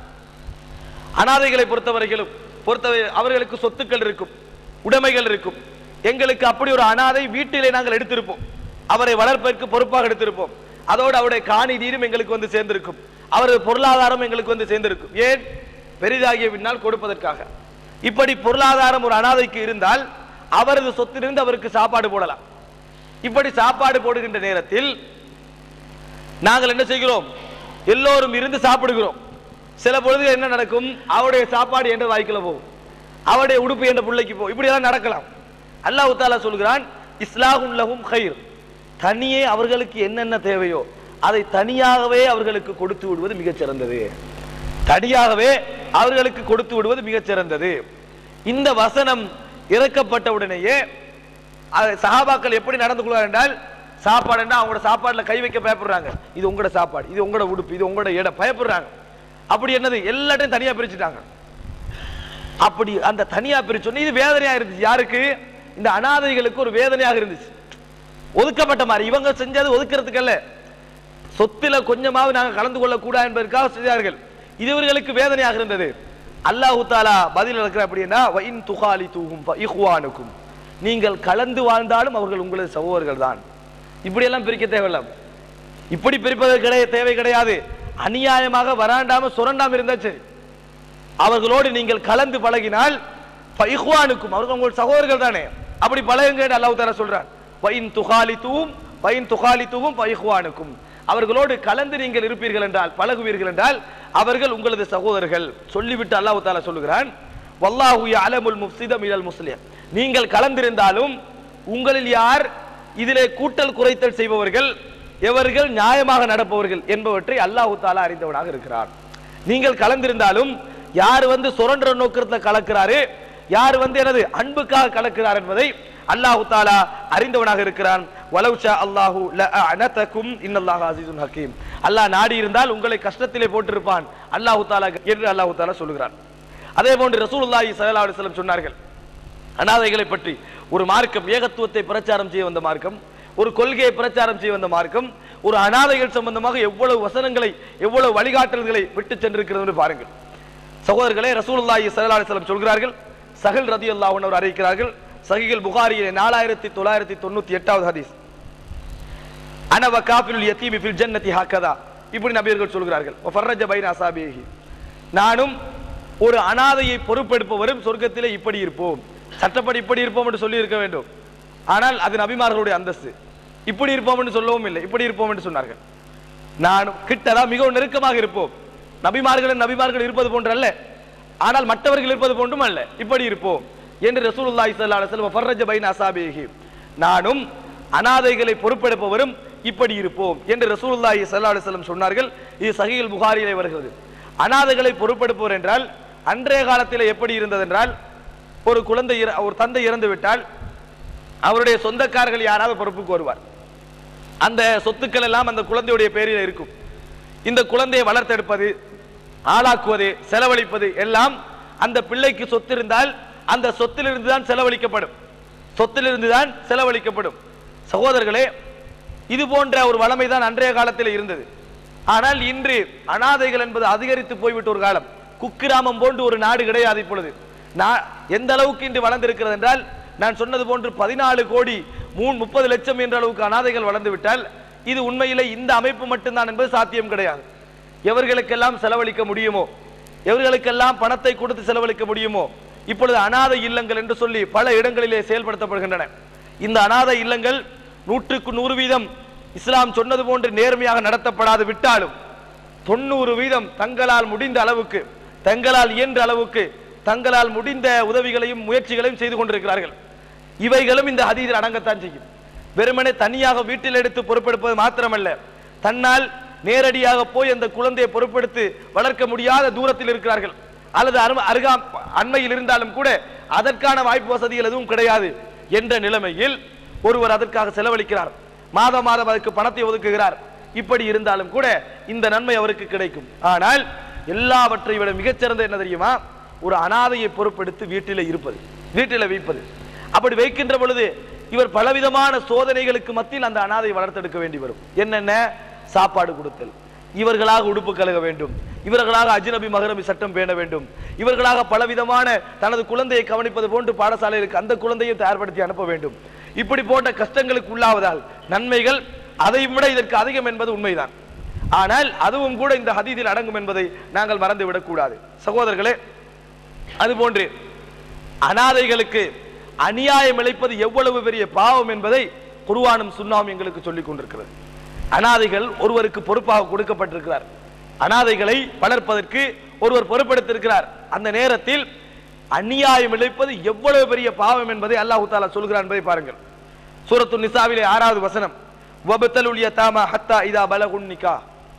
அனாதைகளை பொறுத்தவரைகளும் பொறுத்தவரை அவர்களுக்கு சொத்துக்கள் இருக்கும் உடைமைகள் இருக்கும் எங்களுக்கு அப்படி ஒரு அனாதை வீட்டிலே நாங்கள் எடுத்திருப்போம் அவரை வளர்ப்பதற்கு பொறுப்பாக எடுத்திருப்போம் அதோடு அவருடைய காணி நீரும் எங்களுக்கு வந்து சேர்ந்திருக்கும் அவரது பொருளாதாரம் எங்களுக்கு வந்து சேர்ந்திருக்கும் ஏன் பெரிதாகிய பின்னால் கொடுப்பதற்காக இப்படி பொருளாதாரம் ஒரு அனாதைக்கு இருந்தால் அவரது சொத்திலிருந்து அவருக்கு சாப்பாடு போடலாம் இப்படி சாப்பாடு போடுகின்ற நேரத்தில் நாங்கள் என்ன செய்கிறோம் எல்லோரும் இருந்து சாப்பிடுகிறோம் சில பொழுது என்ன நடக்கும் அவருடைய சாப்பாடு என்ற வாய்க்குள்ள போகும் அவருடைய உடுப்பு என்ற பிள்ளைக்கு போகும் இப்படி எல்லாம் நடக்கலாம் அல்லாஹ் தாலா சொல்கிறான் இஸ்லாஹுன் லஹும் கைர் தனியே அவர்களுக்கு என்னென்ன தேவையோ அதை தனியாகவே அவர்களுக்கு கொடுத்து விடுவது மிகச் சிறந்தது தனியாகவே அவர்களுக்கு கொடுத்து விடுவது மிகச் சிறந்தது இந்த வசனம் இறக்கப்பட்ட உடனேயே அது சஹாபாக்கள் எப்படி நடந்து கொள்வார் என்றால் சாப்பாடுன்னா அவங்களோட சாப்பாடுல கை வைக்க பயப்படுறாங்க இது உங்களோட சாப்பாடு இது உங்களோட உடுப்பு இது உங்களோட இடம் பயப்படுறாங்க அப்படி என்னது எல்லாத்தையும் தனியா பிரிச்சுட்டாங்க அப்படி அந்த தனியா பிரிச்சோன்னு இது வேதனையா இருந்துச்சு யாருக்கு இந்த அனாதைகளுக்கு ஒரு வேதனையாக இருந்துச்சு ஒதுக்கப்பட்ட மாதிரி இவங்க செஞ்சது ஒதுக்கிறதுக்கு அல்ல சொத்துல கொஞ்சமாவது நாங்க கலந்து கொள்ள கூடாது என்பதற்காக செய்தார்கள் இது இவர்களுக்கு வேதனையாக இருந்தது அல்லாஹு தாலா பதில் நடக்கிற அப்படின்னா வைன் துகாலி தூகும் இஹ்வானுக்கும் நீங்கள் கலந்து வாழ்ந்தாலும் அவர்கள் உங்களது சகோதரர்கள் தான் இப்படி எல்லாம் பிரிக்க தேவையில்லை இப்படி பிரிப்பதற்கு கிடையாது தேவை கிடையாது அநியாயமாக வராண்டாம சுரண்டாம இருந்தா சரி அவர்களோடு நீங்கள் கலந்து பழகினால் இஹ்வானுக்கும் அவர்கள் உங்கள் சகோதரர்கள் தானே அப்படி பழகுங்க அல்லாஹ் தாலா சொல்றான் வைன் துகாலித்துவும் வைன் துகாலித்துவும் இஹ்வானுக்கும் அவர்களோடு கலந்து நீங்கள் இருப்பீர்கள் என்றால் பழகுவீர்கள் என்றால் அவர்கள் உங்களது சகோதரர்கள் சொல்லிவிட்டு அல்லாஹ் தாலா சொல்லுகிறான் வல்லாஹு அலமுல் முஃப்சித மினல் முஸ்லிம் நீங்கள் கலந்திருந்தாலும் உங்களில் யார் இதிலே கூட்டல் குறைத்தல் செய்பவர்கள் எவர்கள் நியாயமாக நடப்பவர்கள் என்பவற்றை அல்லாஹு தாலா அறிந்தவனாக இருக்கிறார் நீங்கள் கலந்திருந்தாலும் யார் வந்து சுரண்ட நோக்கத்துல கலக்கிறாரு யார் வந்து எனது அன்புக்காக கலக்கிறார் என்பதை அல்லாஹு தாலா அறிந்தவனாக இருக்கிறான் வலவுஷா அல்லாஹு அனதக்கும் இன்னல்லாஹ் அசீசுன் ஹக்கீம் அல்லாஹ் நாடி இருந்தால் உங்களை கஷ்டத்திலே போட்டிருப்பான் அல்லாஹு தாலா என்று அல்லாஹு தாலா சொல்லுகிறான் அதே போன்று ரசூலுல்லாஹி ஸல்லல்லாஹு அலைஹி வஸல்லம் சொன்னார்கள் அனாதைகளை பற்றி ஒரு மார்க்கம் ஏகத்துவத்தை பிரச்சாரம் செய்ய வந்த மார்க்கம் ஒரு கொள்கையை பிரச்சாரம் செய்ய வந்த மார்க்கம் ஒரு அனாதைகள் சம்பந்தமாக எவ்வளவு வசனங்களை எவ்வளவு வழிகாட்டல்களை விட்டு சென்றிருக்கிறது என்று பாருங்கள் சகோதரர்களே ரசூலுல்லாஹி ஸல்லல்லாஹு அலைஹி வஸல்லம் சொல்கிறார்கள் சஹல் ரதியல்லாஹு அன்ஹு அவர் அறிவிக்கிறார்கள் சஹீல் புகாரியிலே நாலாயிரத்தி தொள்ளாயிரத்தி தொண்ணூத்தி எட்டாவது ஹதீஸ் அனவ காஃபிலுல் யத்தீமி ஃபில் ஜன்னதி ஹக்கதா இப்படி நபியர்கள் சொல்கிறார்கள் ஃபர்ரஜ பைன அசாபிஹி நானும் ஒரு அனாதையை பொறுப்பெடுப்பவரும் சொர்க்கத்திலே இப்படி இருப்போம் சட்டப்படி இப்படி இருப்போம் என்று சொல்லி இருக்க வேண்டும் ஆனால் அது நபிமார்களுடைய அந்தஸ்து இப்படி இருப்போம் என்று சொல்லவும் இல்லை இப்படி இருப்போம் என்று சொன்னார்கள் நானும் கிட்டதான் மிகவும் நெருக்கமாக இருப்போம் நபிமார்கள் நபிமார்கள் இருப்பது போன்று அல்ல ஆனால் மற்றவர்கள் இருப்பது போன்றும் அல்ல இப்படி இருப்போம் என்று ரசூலுல்லாஹி ஸல்லல்லாஹு அலைஹி வஸல்லம் ஃபர்ரஜ பைன அஸாபிஹி நானும் அனாதைகளை பொறுப்பெடுப்பவரும் இப்படி இருப்போம் என்று ரசூலுல்லாஹி ஸல்லல்லாஹு அலைஹி வஸல்லம் சொன்னார்கள் இது சஹீல் புகாரியிலே வருகிறது அனாதைகளை பொறுப்பெடுப்பவர் என்றால் அன்றைய காலத்தில் எப்படி இருந்தது என்றால் ஒரு குழந்தை இற- ஒரு தந்தை இறந்து விட்டால் அவருடைய சொந்தக்காரர்கள் யாராவது பொறுப்புக்கு வருவார் அந்த சொத்துக்கள் எல்லாம் அந்த குழந்தையுடைய பேரில் இருக்கும் இந்த குழந்தையை வளர்த்தெடுப்பது ஆளாக்குவது செலவழிப்பது எல்லாம் அந்த பிள்ளைக்கு சொத்து இருந்தால் அந்த சொத்திலிருந்து தான் செலவழிக்கப்படும் சொத்திலிருந்து தான் செலவழிக்கப்படும் சகோதரர்களே இது போன்ற ஒரு வளமை தான் அன்றைய காலத்தில் இருந்தது ஆனால் இன்று அனாதைகள் என்பது அதிகரித்து போய்விட்ட ஒரு காலம் குக்கிராமம் போன்று ஒரு நாடு கிடையாது இப்பொழுது நான் எந்த அளவுக்கு இன்று வளர்ந்திருக்கிறது என்றால் நான் சொன்னது போன்று பதினாலு கோடி மூணு முப்பது லட்சம் என்ற அளவுக்கு அனாதைகள் வளர்ந்து விட்டால் இது உண்மையிலே இந்த அமைப்பு மட்டும்தான் என்பது சாத்தியம் கிடையாது எவர்களுக்கெல்லாம் செலவழிக்க முடியுமோ எவர்களுக்கெல்லாம் பணத்தை கொடுத்து செலவழிக்க முடியுமோ இப்பொழுது அனாதை இல்லங்கள் என்று சொல்லி பல இடங்களிலே செயல்படுத்தப்படுகின்றன இந்த அனாதை இல்லங்கள் நூற்றுக்கு நூறு வீதம் இஸ்லாம் சொன்னது போன்று நேர்மையாக நடத்தப்படாது விட்டாலும் தொண்ணூறு வீதம் தங்களால் முடிந்த அளவுக்கு தங்களால் இயன்ற அளவுக்கு தங்களால் முடிந்த உதவிகளையும் முயற்சிகளையும் செய்து கொண்டிருக்கிறார்கள் இவைகளும் இந்த ஹதீதில் அடங்கத்தான் செய்யும் வெறுமனே தனியாக வீட்டில் எடுத்து பொறுப்பெடுப்பது மாத்திரமல்ல தன்னால் நேரடியாக போய் அந்த குழந்தையை பொறுப்பெடுத்து வளர்க்க முடியாத தூரத்தில் இருக்கிறார்கள் அல்லது அரும- அருகா அண்மையில் இருந்தாலும் கூட அதற்கான வாய்ப்பு வசதிகள் எதுவும் கிடையாது என்ற நிலைமையில் ஒருவர் அதற்காக செலவழிக்கிறார் மாதம் மாதம் அதுக்கு பணத்தை ஒதுக்குகிறார் இப்படி இருந்தாலும் கூட இந்த நன்மை அவருக்கு கிடைக்கும் ஆனால் எல்லாவற்றை விட மிகச்சிறந்த என்ன தெரியுமா ஒரு அனாதையை பொறுப்பெடுத்து வீட்டிலே இருப்பது வீட்டிலே வைப்பது அப்படி வைக்கின்ற பொழுது இவர் பலவிதமான சோதனைகளுக்கு மத்தியில் அந்த அனாதையை வளர்த்தெடுக்க வேண்டி வரும் என்னென்ன சாப்பாடு கொடுத்தல் இவர்களாக உடுப்பு கழுக வேண்டும் இவர்களாக அஜ்னபி மகரபி சட்டம் பேண வேண்டும் இவர்களாக பலவிதமான தனது குழந்தையை கவனிப்பது போன்று பாடசாலைகளுக்கு அந்த குழந்தையை தயார்படுத்தி அனுப்ப வேண்டும் இப்படி போன்ற கஷ்டங்களுக்கு உள்ளாவதால் நன்மைகள் அதை விட இதற்கு அதிகம் என்பது உண்மைதான் ஆனால் அதுவும் கூட இந்த ஹதீதில் அடங்கும் என்பதை நாங்கள் மறந்து விடக்கூடாது சகோதரர்களே அதுபோன்று அனாதைகளுக்கு அநியாயம் இழைப்பது எவ்வளவு பெரிய பாவம் என்பதை குருவானும் சுண்ணாவும் எங்களுக்கு சொல்லிக் கொண்டிருக்கிறது அனாதைகள் ஒருவருக்கு பொறுப்பாக கொடுக்கப்பட்டிருக்கிறார் அனாதைகளை வளர்ப்பதற்கு ஒருவர் பொறுப்பெடுத்திருக்கிறார் அந்த நேரத்தில் அநியாயம் இழைப்பது எவ்வளவு பெரிய பாவம் என்பதை அல்லாஹு தாலா சொல்கிறான் என்பதை பாருங்கள் சூரத்து நிசாவிலே ஆறாவது வசனம் வபத்தலுல் யதாமா ஹத்தா இதா பலகுன் நிக்கா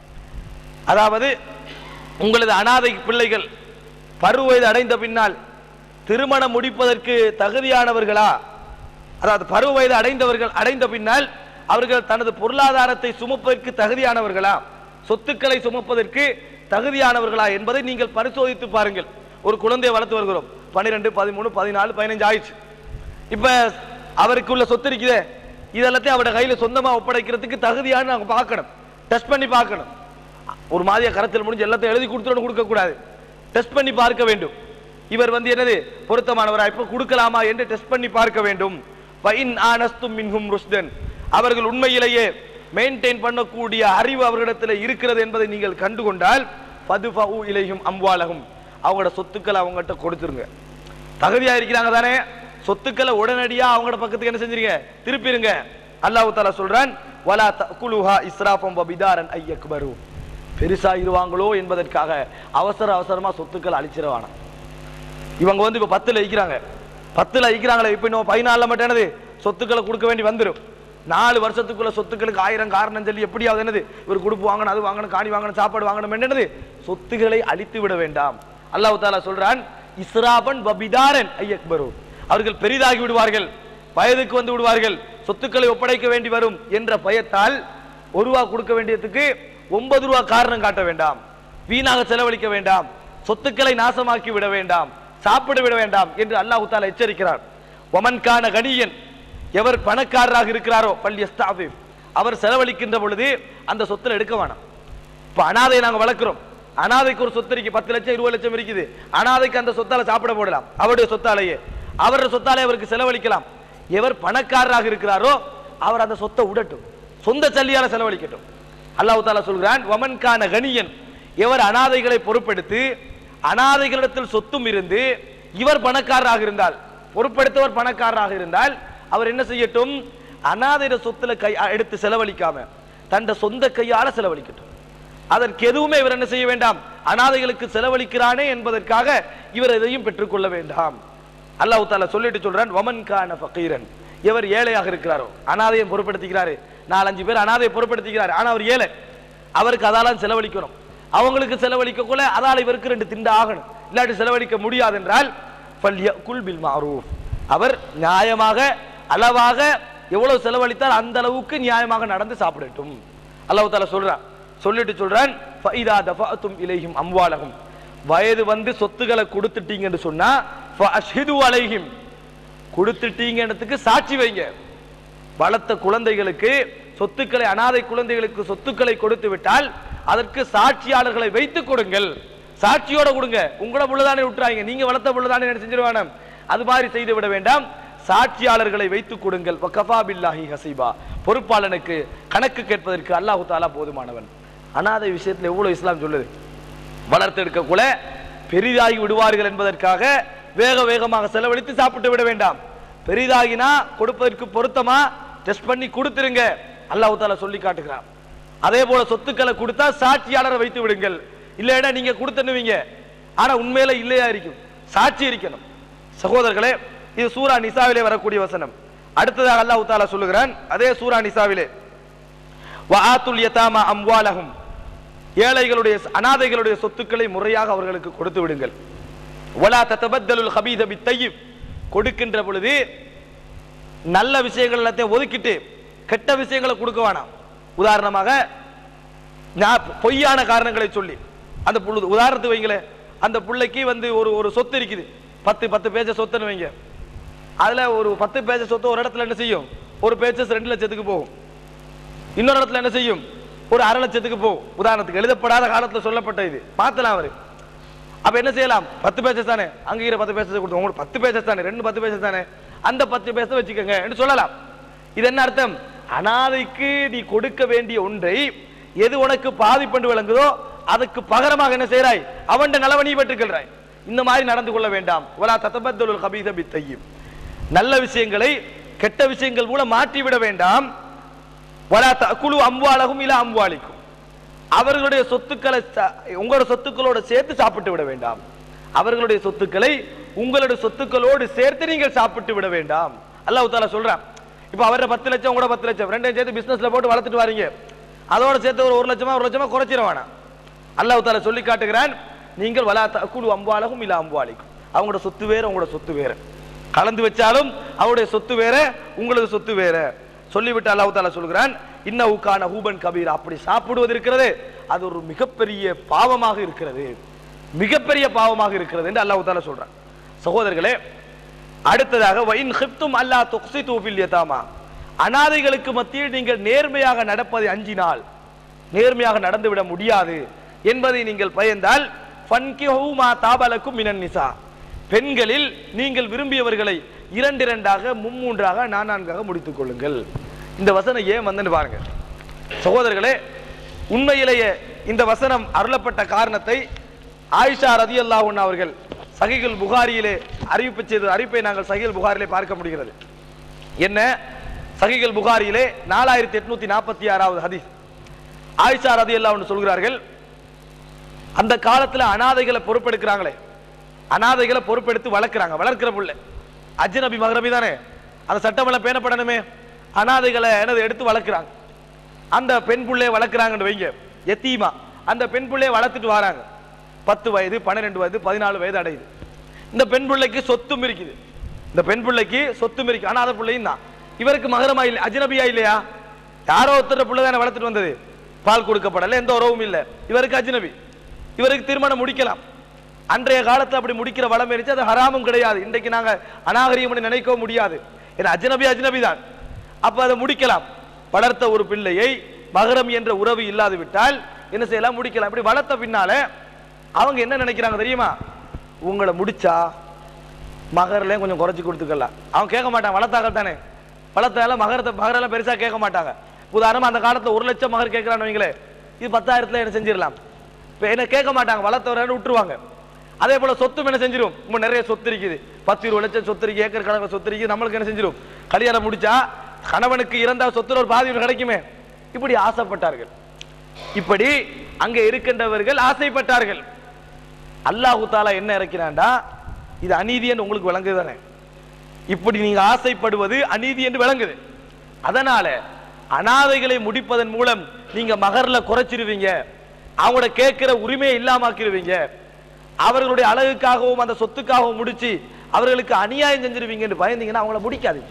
அதாவது உங்களது அனாதை பிள்ளைகள் பருவ வயது அடைந்த பின்னால் திருமணம் முடிப்பதற்கு தகுதியானவர்களா அதாவது பருவ வயது அடைந்தவர்கள் அடைந்த பின்னால் அவர்கள் தனது பொருளாதாரத்தை சுமப்பதற்கு தகுதியானவர்களா சொத்துக்களை சுமப்பதற்கு தகுதியானவர்களா என்பதை நீங்கள் பரிசோதித்து பாருங்கள் ஒரு குழந்தையை வளர்த்து வருகிறோம் பன்னிரெண்டு பதிமூணு பதினாலு பதினஞ்சு ஆயிடுச்சு இப்ப அவருக்கு உள்ள சொத்து இருக்குதே இதெல்லாத்தையும் அவரோட கையில சொந்தமா ஒப்படைக்கிறதுக்கு தகுதியான்னு நாங்க பார்க்கணும் டெஸ்ட் பண்ணி பார்க்கணும் ஒரு மாதிரியா கரத்தில் முடிஞ்சு எல்லாத்தையும் எழுதி கொடுத்துட்டு கொடுக்க கூடாது டெஸ்ட் பண்ணி பார்க்க வேண்டும் இவர் வந்து என்னது பொருத்தமானவரா இப்ப கொடுக்கலாமா என்று டெஸ்ட் பண்ணி பார்க்க வேண்டும் ஃபைன் ஆனஸ்தும் மின்ஹும் ருஷ்தன் அவர்கள் உண்மையிலேயே மெயின்டைன் பண்ணக்கூடிய அறிவு அவர்களிடத்தில் இருக்கிறது என்பதை நீங்கள் கண்டுகொண்டால் பதுஃபு இலையும் அம்வாலகும் அவங்களோட சொத்துக்களை அவங்ககிட்ட கொடுத்துருங்க தகுதியா இருக்கிறாங்க தானே சொத்துக்களை உடனடியா அவங்களோட பக்கத்துக்கு என்ன செஞ்சிருங்க திருப்பிருங்க அல்லாஹ் தாலா சொல்றான் வலா தகுலுஹா இஸ்ராஃபம் வபிதாரன் ஐயக்பரு பெருசாயிருவாங்களோ என்பதற்காக அவசர அவசரமா சொத்துக்கள் அழிச்சிருவானா இவங்க வந்து இப்ப பத்துல ஐக்கிறாங்க பத்துல ஐக்கிறாங்களே இப்ப இன்னும் பதினாலுல மட்டும் என்னது சொத்துக்களை கொடுக்க வேண்டி வந்துடும் நாலு வருஷத்துக்குள்ள சொத்துக்களுக்கு ஆயிரம் காரணம் சொல்லி எப்படியாவது என்னது இவர் கொடுப்பு வாங்கணும் அது வாங்கணும் காணி வாங்கணும் சாப்பாடு வாங்கணும் என்னது சொத்துக்களை அழித்து விட வேண்டாம் அல்லாஹ் தாலா சொல்றான் இஸ்ராபன் பபிதாரன் ஐயக்பரு அவர்கள் பெரிதாகி விடுவார்கள் வயதுக்கு வந்து விடுவார்கள் சொத்துக்களை ஒப்படைக்க வேண்டி வரும் என்ற பயத்தால் ஒரு ரூபா கொடுக்க வேண்டியதுக்கு ஒன்பது ரூபா காரணம் காட்ட வேண்டாம் வீணாக செலவழிக்க வேண்டாம் சொத்துக்களை நாசமாக்கி விட வேண்டாம் சாப்பிட விட வேண்டாம் என்று அல்லாஹ் தாலா எச்சரிக்கிறார் ஒமன்கான கணியன் எவர் பணக்காரராக இருக்கிறாரோ பல் அவர் செலவழிக்கின்ற பொழுது அந்த சொத்துல எடுக்க வேணாம் இப்ப அனாதை நாங்க வளர்க்கிறோம் அனாதைக்கு ஒரு சொத்து இருக்கு பத்து லட்சம் இருபது லட்சம் இருக்குது அனாதைக்கு அந்த சொத்தால சாப்பிட போடலாம் அவருடைய சொத்தாலேயே அவருடைய சொத்தாலே அவருக்கு செலவழிக்கலாம் எவர் பணக்காரராக இருக்கிறாரோ அவர் அந்த சொத்தை விடட்டும் சொந்த சல்லியால செலவழிக்கட்டும் அல்லாஹ் தாலா சொல்கிறான் வமன்கான கணியன் எவர் அனாதைகளை பொறுப்பெடுத்து அனாதைகளிடத்தில் சொத்தும் இருந்து இவர் பணக்காரராக இருந்தால் பொறுப்பெடுத்தவர் பணக்காரராக இருந்தால் அவர் என்ன செய்யட்டும் அனாதைய சொத்துல கை எடுத்து செலவழிக்காம தண்ட சொந்த கையால செலவழிக்கட்டும் அதற்கு எதுவுமே இவர் என்ன செய்ய வேண்டாம் அனாதைகளுக்கு செலவழிக்கிறானே என்பதற்காக இவர் எதையும் பெற்றுக்கொள்ள வேண்டாம் அல்லாஹ் தாலா சொல்லிட்டு சொல்றான் வமன் கான ஃபகீரன் எவர் ஏழையாக இருக்கிறாரோ அனாதையை பொறுப்படுத்திக்கிறாரு நாலஞ்சு பேர் அனாதையை பொறுப்படுத்திக்கிறாரு ஆனா அவர் ஏழை அவருக்கு அதாலாம் செலவழிக்கணும் அவங்களுக்கு செலவழிக்க கூட அதால இவருக்கு ரெண்டு திண்ட ஆகணும் இல்லாட்டி செலவழிக்க முடியாது என்றால் ஃபல்யகுல் பில் மஅரூஃப் அவர் நியாயமாக அளவாக எவ்வளவு செலவழித்தால் அந்த அளவுக்கு நியாயமாக நடந்து சாப்பிடட்டும் அல்லாஹ் தாலா சொல்றான் சொல்லிட்டு சொல்றான் ஃபைதா தஃபஅத்தும் இலைஹிம் அம்வாலஹும் வயது வந்து சொத்துக்களை கொடுத்துட்டீங்கன்னு சொன்னா ஃபஅஷ்ஹிது அலைஹிம் கொடுத்துட்டீங்கன்றதுக்கு சாட்சி வைங்க வளர்த்த குழந்தைகளுக்கு சொத்துக்களை அனாதை குழந்தைகளுக்கு சொத்துக்களை கொடுத்து விட்டால் அதற்கு சாட்சியாளர்களை வைத்து கொடுங்கள் சாட்சியோட கொடுங்க உங்களோட புள்ளதானே விட்டுறாங்க நீங்க வளர்த்த புள்ளதானே என்ன செஞ்சிருவான அது மாதிரி செய்து விட வேண்டாம் சாட்சியாளர்களை வைத்து கொடுங்கள் வகஃபா பில்லாஹி ஹசீபா பொறுப்பாளனுக்கு கணக்கு கேட்பதற்கு அல்லாஹு தாலா போதுமானவன் அனாதை விஷயத்துல எவ்வளவு இஸ்லாம் சொல்லுது வளர்த்தெடுக்க கூட பெரிதாகி விடுவார்கள் என்பதற்காக வேக வேகமாக செலவழித்து சாப்பிட்டு விட வேண்டாம் பெரிதாகினா கொடுப்பதற்கு பொருத்தமா டெஸ்ட் பண்ணி கொடுத்துருங்க அல்லாஹ் தாலா சொல்லி காட்டுகிறான் அதே போல சொத்துக்களை கொடுத்தா சாட்சியாளரை வைத்து விடுங்கள் இல்லைன்னா நீங்க கொடுத்துனுவீங்க ஆனா உண்மையில இல்லையா இருக்கும் சாட்சி இருக்கணும் சகோதரர்களே இது சூரா நிசாவிலே வரக்கூடிய வசனம் அடுத்ததாக அல்லாஹ் தாலா சொல்லுகிறான் அதே சூரா நிசாவிலே வஆத்துல் யதாமா அம்வாலஹும் ஏழைகளுடைய அனாதைகளுடைய சொத்துக்களை முறையாக அவர்களுக்கு கொடுத்து விடுங்கள் வலா தத்தபத்தலுல் ஹபீத பித்தையிப் கொடுக்கின்ற பொழுது நல்ல விஷயங்கள் எல்லாத்தையும் ஒதுக்கிட்டு கெட்ட விஷயங்களை கொடுக்க வேணாம் உதாரணமாக ஞா- பொய்யான காரணங்களை சொல்லி அந்த புள்ள உதாரணத்துக்கு வைங்களேன் அந்த பிள்ளைக்கு வந்து ஒரு ஒரு சொத்து இருக்குது பத்து பத்து பேஜ சொத்துன்னு வைங்க அதுல ஒரு பத்து பேஜ சொத்து ஒரு இடத்துல என்ன செய்யும் ஒரு பேஜஸ் ரெண்டு லட்சத்துக்கு போகும் இன்னொரு இடத்துல என்ன செய்யும் ஒரு அரை லட்சத்துக்கு போகும் உதாரணத்துக்கு எழுதப்படாத காலத்துல சொல்லப்பட்ட இது மாத்தலாம் அவரு அப்ப என்ன செய்யலாம் பத்து பேஜஸ் தானே அங்க இருக்கிற பத்து பேஜஸ் கொடுத்து உங்களுக்கு பத்து பேஜஸ் தானே ரெண்டு பத்து பேஜஸ் தானே அந்த பத்து பேச வச்சுக்கோங்க என்று சொல்லலாம் இது என்ன அர்த்தம் அனாதைக்கு நீ கொடுக்க வேண்டிய ஒன்றை எது உனக்கு பாதிப்பென்று விளங்குதோ அதுக்கு பகரமாக என்ன செய்றாய் அவன் நலவை நீ பெற்றுக்கொள்றாய் இந்த மாதிரி நடந்து கொள்ள வேண்டாம் வலா தத்தபத்தலுல் கபீத பித்தையும் நல்ல விஷயங்களை கெட்ட விஷயங்கள் மூலம் மாற்றி விட வேண்டாம் வலா தகுலு அம்வாலகும் இல அம்வாலிக்கும் அவர்களுடைய சொத்துக்களை ச- உங்களோட சொத்துக்களோட சேர்த்து சாப்பிட்டு விட வேண்டாம் அவர்களுடைய சொத்துக்களை உங்களுடைய சொத்துக்களோடு சேர்த்து நீங்கள் சாப்பிட்டு விட வேண்டாம் அல்லாஹ் தாலா சொல்றான் இப்போ அவர பத்து லட்சம் உங்களோட பத்து லட்சம் ரெண்டையும் சேர்த்து பிசினஸ்ல போட்டு வளர்த்துட்டு வாரீங்க அதோட சேர்த்து ஒரு ஒரு லட்சமா ஒரு லட்சமா குறைச்சிட வேணாம் அல்லாஹ் தாலா சொல்லி காட்டுகிறான் நீங்கள் வலா தகுலு அம்வாலகும் இல அம்வாலிக்கும் அவங்களோட சொத்து வேற உங்களோட சொத்து வேற கலந்து வச்சாலும் அவருடைய சொத்து வேற உங்களது சொத்து வேற சொல்லிவிட்டு அல்லாஹ் தாலா சொல்கிறான் இன்னவுக்கான ஹூபன் கபீர் அப்படி சாப்பிடுவது இருக்கிறது அது ஒரு மிகப்பெரிய பாவமாக இருக்கிறது மிகப்பெரிய பாவமாக இருக்கிறது என்று அல்லாஹ் தாலா சொல்றான் சகோதரர்களே அடுத்ததாக வைன் ஹிப்தும் அல்லா துக்ஸி தூஃபில் யதாமா அனாதைகளுக்கு மத்தியில் நீங்கள் நேர்மையாக நடப்பதை அஞ்சினால் நேர்மையாக நடந்துவிட முடியாது என்பதை நீங்கள் பயந்தால் ஃபன்கிஹு மா தாபலக்கும் மினன் நிசா பெண்களில் நீங்கள் விரும்பியவர்களை இரண்டு இரண்டாக மும்மூன்றாக நான்காக முடித்துக் கொள்ளுங்கள் இந்த வசனம் ஏன் வந்துன்னு பாருங்க சகோதரர்களே உண்மையிலேயே இந்த வசனம் அருளப்பட்ட காரணத்தை ஆயிஷா ரதியல்லாஹு அன்ஹா அவர்கள் சஹீஹுல் புகாரியிலே அறிவிப்பு செய்த அறிவிப்பை நாங்கள் சஹீல் புகாரிலே பார்க்க முடிகிறது என்ன சஹீஹுல் புகாரியிலே நாலாயிரத்தி எட்நூத்தி நாற்பத்தி ஆறாவது ஹதீஸ் ஆயிஷா ரதியல்லாஹு அன்ஹா சொல்கிறார்கள் அந்த காலத்துல அனாதைகளை பொறுப்பெடுக்கிறாங்களே அனாதைகளை பொறுப்பெடுத்து வளர்க்குறாங்க வளர்க்கிற புள்ள அஜ்னபி மகரபி தானே அந்த சட்டமெல்லாம் பேணப்படணுமே அனாதைகளை என்னது எடுத்து வளர்க்குறாங்க அந்த பெண் புள்ளைய வளர்க்குறாங்கன்னு வைங்க எத்தீமா அந்த பெண் புள்ளைய வளர்த்துட்டு வராங்க பத்து வயது பன்னிரெண்டு வயது பதினாலு வயது அடையுது இந்த பெண் பிள்ளைக்கு சொத்தும் இருக்குது இந்த பெண் பிள்ளைக்கு சொத்தும் இருக்கு அனாதை பிள்ளையும் தான் இவருக்கு மகரமா இல்லை அஜ்னபியா இல்லையா யாரோ ஒருத்தர் பிள்ளை தானே வளர்த்துட்டு வந்தது பால் கொடுக்கப்படல எந்த உறவும் இல்லை இவருக்கு அஜ்னபி இவருக்கு திருமணம் முடிக்கலாம் அன்றைய காலத்துல அப்படி முடிக்கிற வளம் இருந்துச்சு அது ஹராமும் கிடையாது இன்றைக்கு நாங்க அநாகரிகம் நினைக்கவும் முடியாது ஏன்னா அஜ்னபி அஜ்னபி தான் அப்ப அதை முடிக்கலாம் வளர்த்த ஒரு பிள்ளையை மகரம் என்ற உறவு இல்லாது விட்டால் என்ன செய்யலாம் முடிக்கலாம் இப்படி வளர்த்த பின்னால அவங்க என்ன நினைக்கிறாங்க தெரியுமா உங்களை முடிச்சா மகர்லையும் கொஞ்சம் குறைச்சி கொடுத்துக்கலாம் அவன் கேட்க மாட்டான் வளர்த்தாக்கள் தானே வளர்த்தால மகரத்தை மகரெல்லாம் பெருசா கேட்க மாட்டாங்க உதாரணமா அந்த காலத்துல ஒரு லட்சம் மகர் கேட்கறான்னு வைங்களே இது பத்தாயிரத்துல என்ன செஞ்சிடலாம் இப்போ என்ன கேட்க மாட்டாங்க வளர்த்தவரை விட்டுருவாங்க அதே போல சொத்தும் என்ன செஞ்சிரும் ரொம்ப நிறைய சொத்து இருக்குது பத்து இருபது லட்சம் சொத்து இருக்கு ஏக்கர் கணக்கு சொத்து இருக்குது நம்மளுக்கு என்ன செஞ்சிரும் கல்யாணம் முடிச்சா கணவனுக்கு இறந்தா சொத்துல ஒரு பாதி ஒன்று கிடைக்குமே இப்படி ஆசைப்பட்டார்கள் இப்படி அங்கே இருக்கின்றவர்கள் ஆசைப்பட்டார்கள் அல்லாஹு தாலா என்ன இறக்கிறான்டா இது அநீதி என்று உங்களுக்கு விளங்குது தானே இப்படி நீங்க ஆசைப்படுவது அநீதி என்று விளங்குது அதனால அனாதைகளை முடிப்பதன் மூலம் நீங்க மகர்ல குறைச்சிருவீங்க அவங்களோட கேட்கிற உரிமையை இல்லாமாக்கிடுவீங்க அவர்களுடைய அழகுக்காகவும் அந்த சொத்துக்காகவும் முடிச்சு அவர்களுக்கு அநியாயம் செஞ்சிருவீங்கன்னு பயந்தீங்கன்னா அவங்கள முடிக்காதீங்க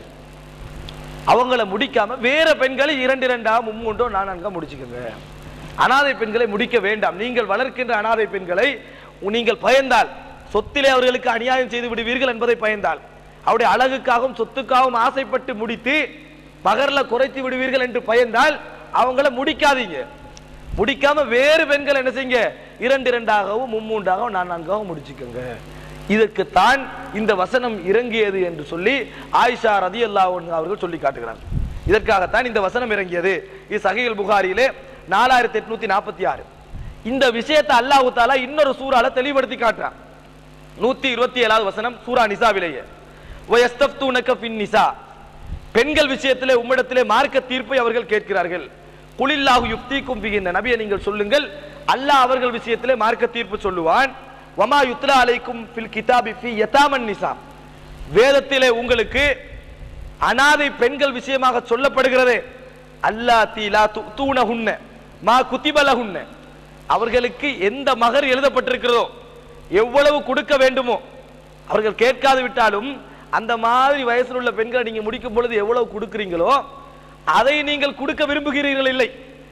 அவங்கள முடிக்காம வேற பெண்களை இரண்டு இரண்டா மும்மூன்றோ நான்கா முடிச்சுக்கோங்க அனாதை பெண்களை முடிக்க வேண்டாம் நீங்கள் வளர்க்கின்ற அனாதை பெண்களை நீங்கள் பயந்தால் சொத்திலே அவர்களுக்கு அநியாயம் செய்து விடுவீர்கள் என்பதை பயந்தால் அவருடைய அழகுக்காகவும் சொத்துக்காகவும் ஆசைப்பட்டு முடித்து பகர்ல குறைத்து விடுவீர்கள் என்று பயந்தால் அவங்கள முடிக்காதீங்க முடிக்காம வேறு பெண்கள் என்ன செய்யுங்க இரண்டு இரண்டாகவும் மும்மூன்றாகவும் நான் நான்காகவும் முடிச்சுக்கோங்க இதற்குத்தான் இந்த வசனம் இறங்கியது என்று சொல்லி ஆயிஷா ரதி அவர்கள் சொல்லி காட்டுகிறார் இதற்காகத்தான் இந்த வசனம் இறங்கியது இது சஹீல் புகாரியிலே நாலாயிரத்தி எட்நூத்தி நாற்பத்தி ஆறு இந்த விஷயத்தை அல்லாஹு தாலா இன்னொரு சூறால தெளிவுபடுத்தி காட்டுறான் நூத்தி இருபத்தி ஏழாவது வசனம் சூரா நிசாவிலேயே வயஸ்தப்தூனக ஃபின் நிசா பெண்கள் விஷயத்திலே உம்மிடத்திலே மார்க்க தீர்ப்பை அவர்கள் கேட்கிறார்கள் குலில்லாஹு யுக்திக்கும் பிகின்ற நபியை நீங்கள் சொல்லுங்கள் அல்லாஹ் அவர்கள் விஷயத்திலே மார்க்க தீர்ப்பு சொல்லுவான் வமா யுத்லா அலைக்கும் ஃபில் கிதாபி ஃபி யதாமன் நிசா வேதத்திலே உங்களுக்கு அனாதை பெண்கள் விஷயமாக சொல்லப்படுகிறதே அல்லா தீலா தூணகுன்ன மா குத்திபலகுன்ன அவர்களுக்கு எந்த மகர் எழுதப்பட்டிருக்கிறதோ எவ்வளவு கொடுக்க வேண்டுமோ அவர்கள் கேட்காது விட்டாலும் அந்த மாதிரி வயசில் உள்ள பெண்களை நீங்க முடிக்கும் பொழுது எவ்வளவு கொடுக்கிறீங்களோ அதை நீங்கள் கொடுக்க விரும்புகிறீர்கள் இல்லை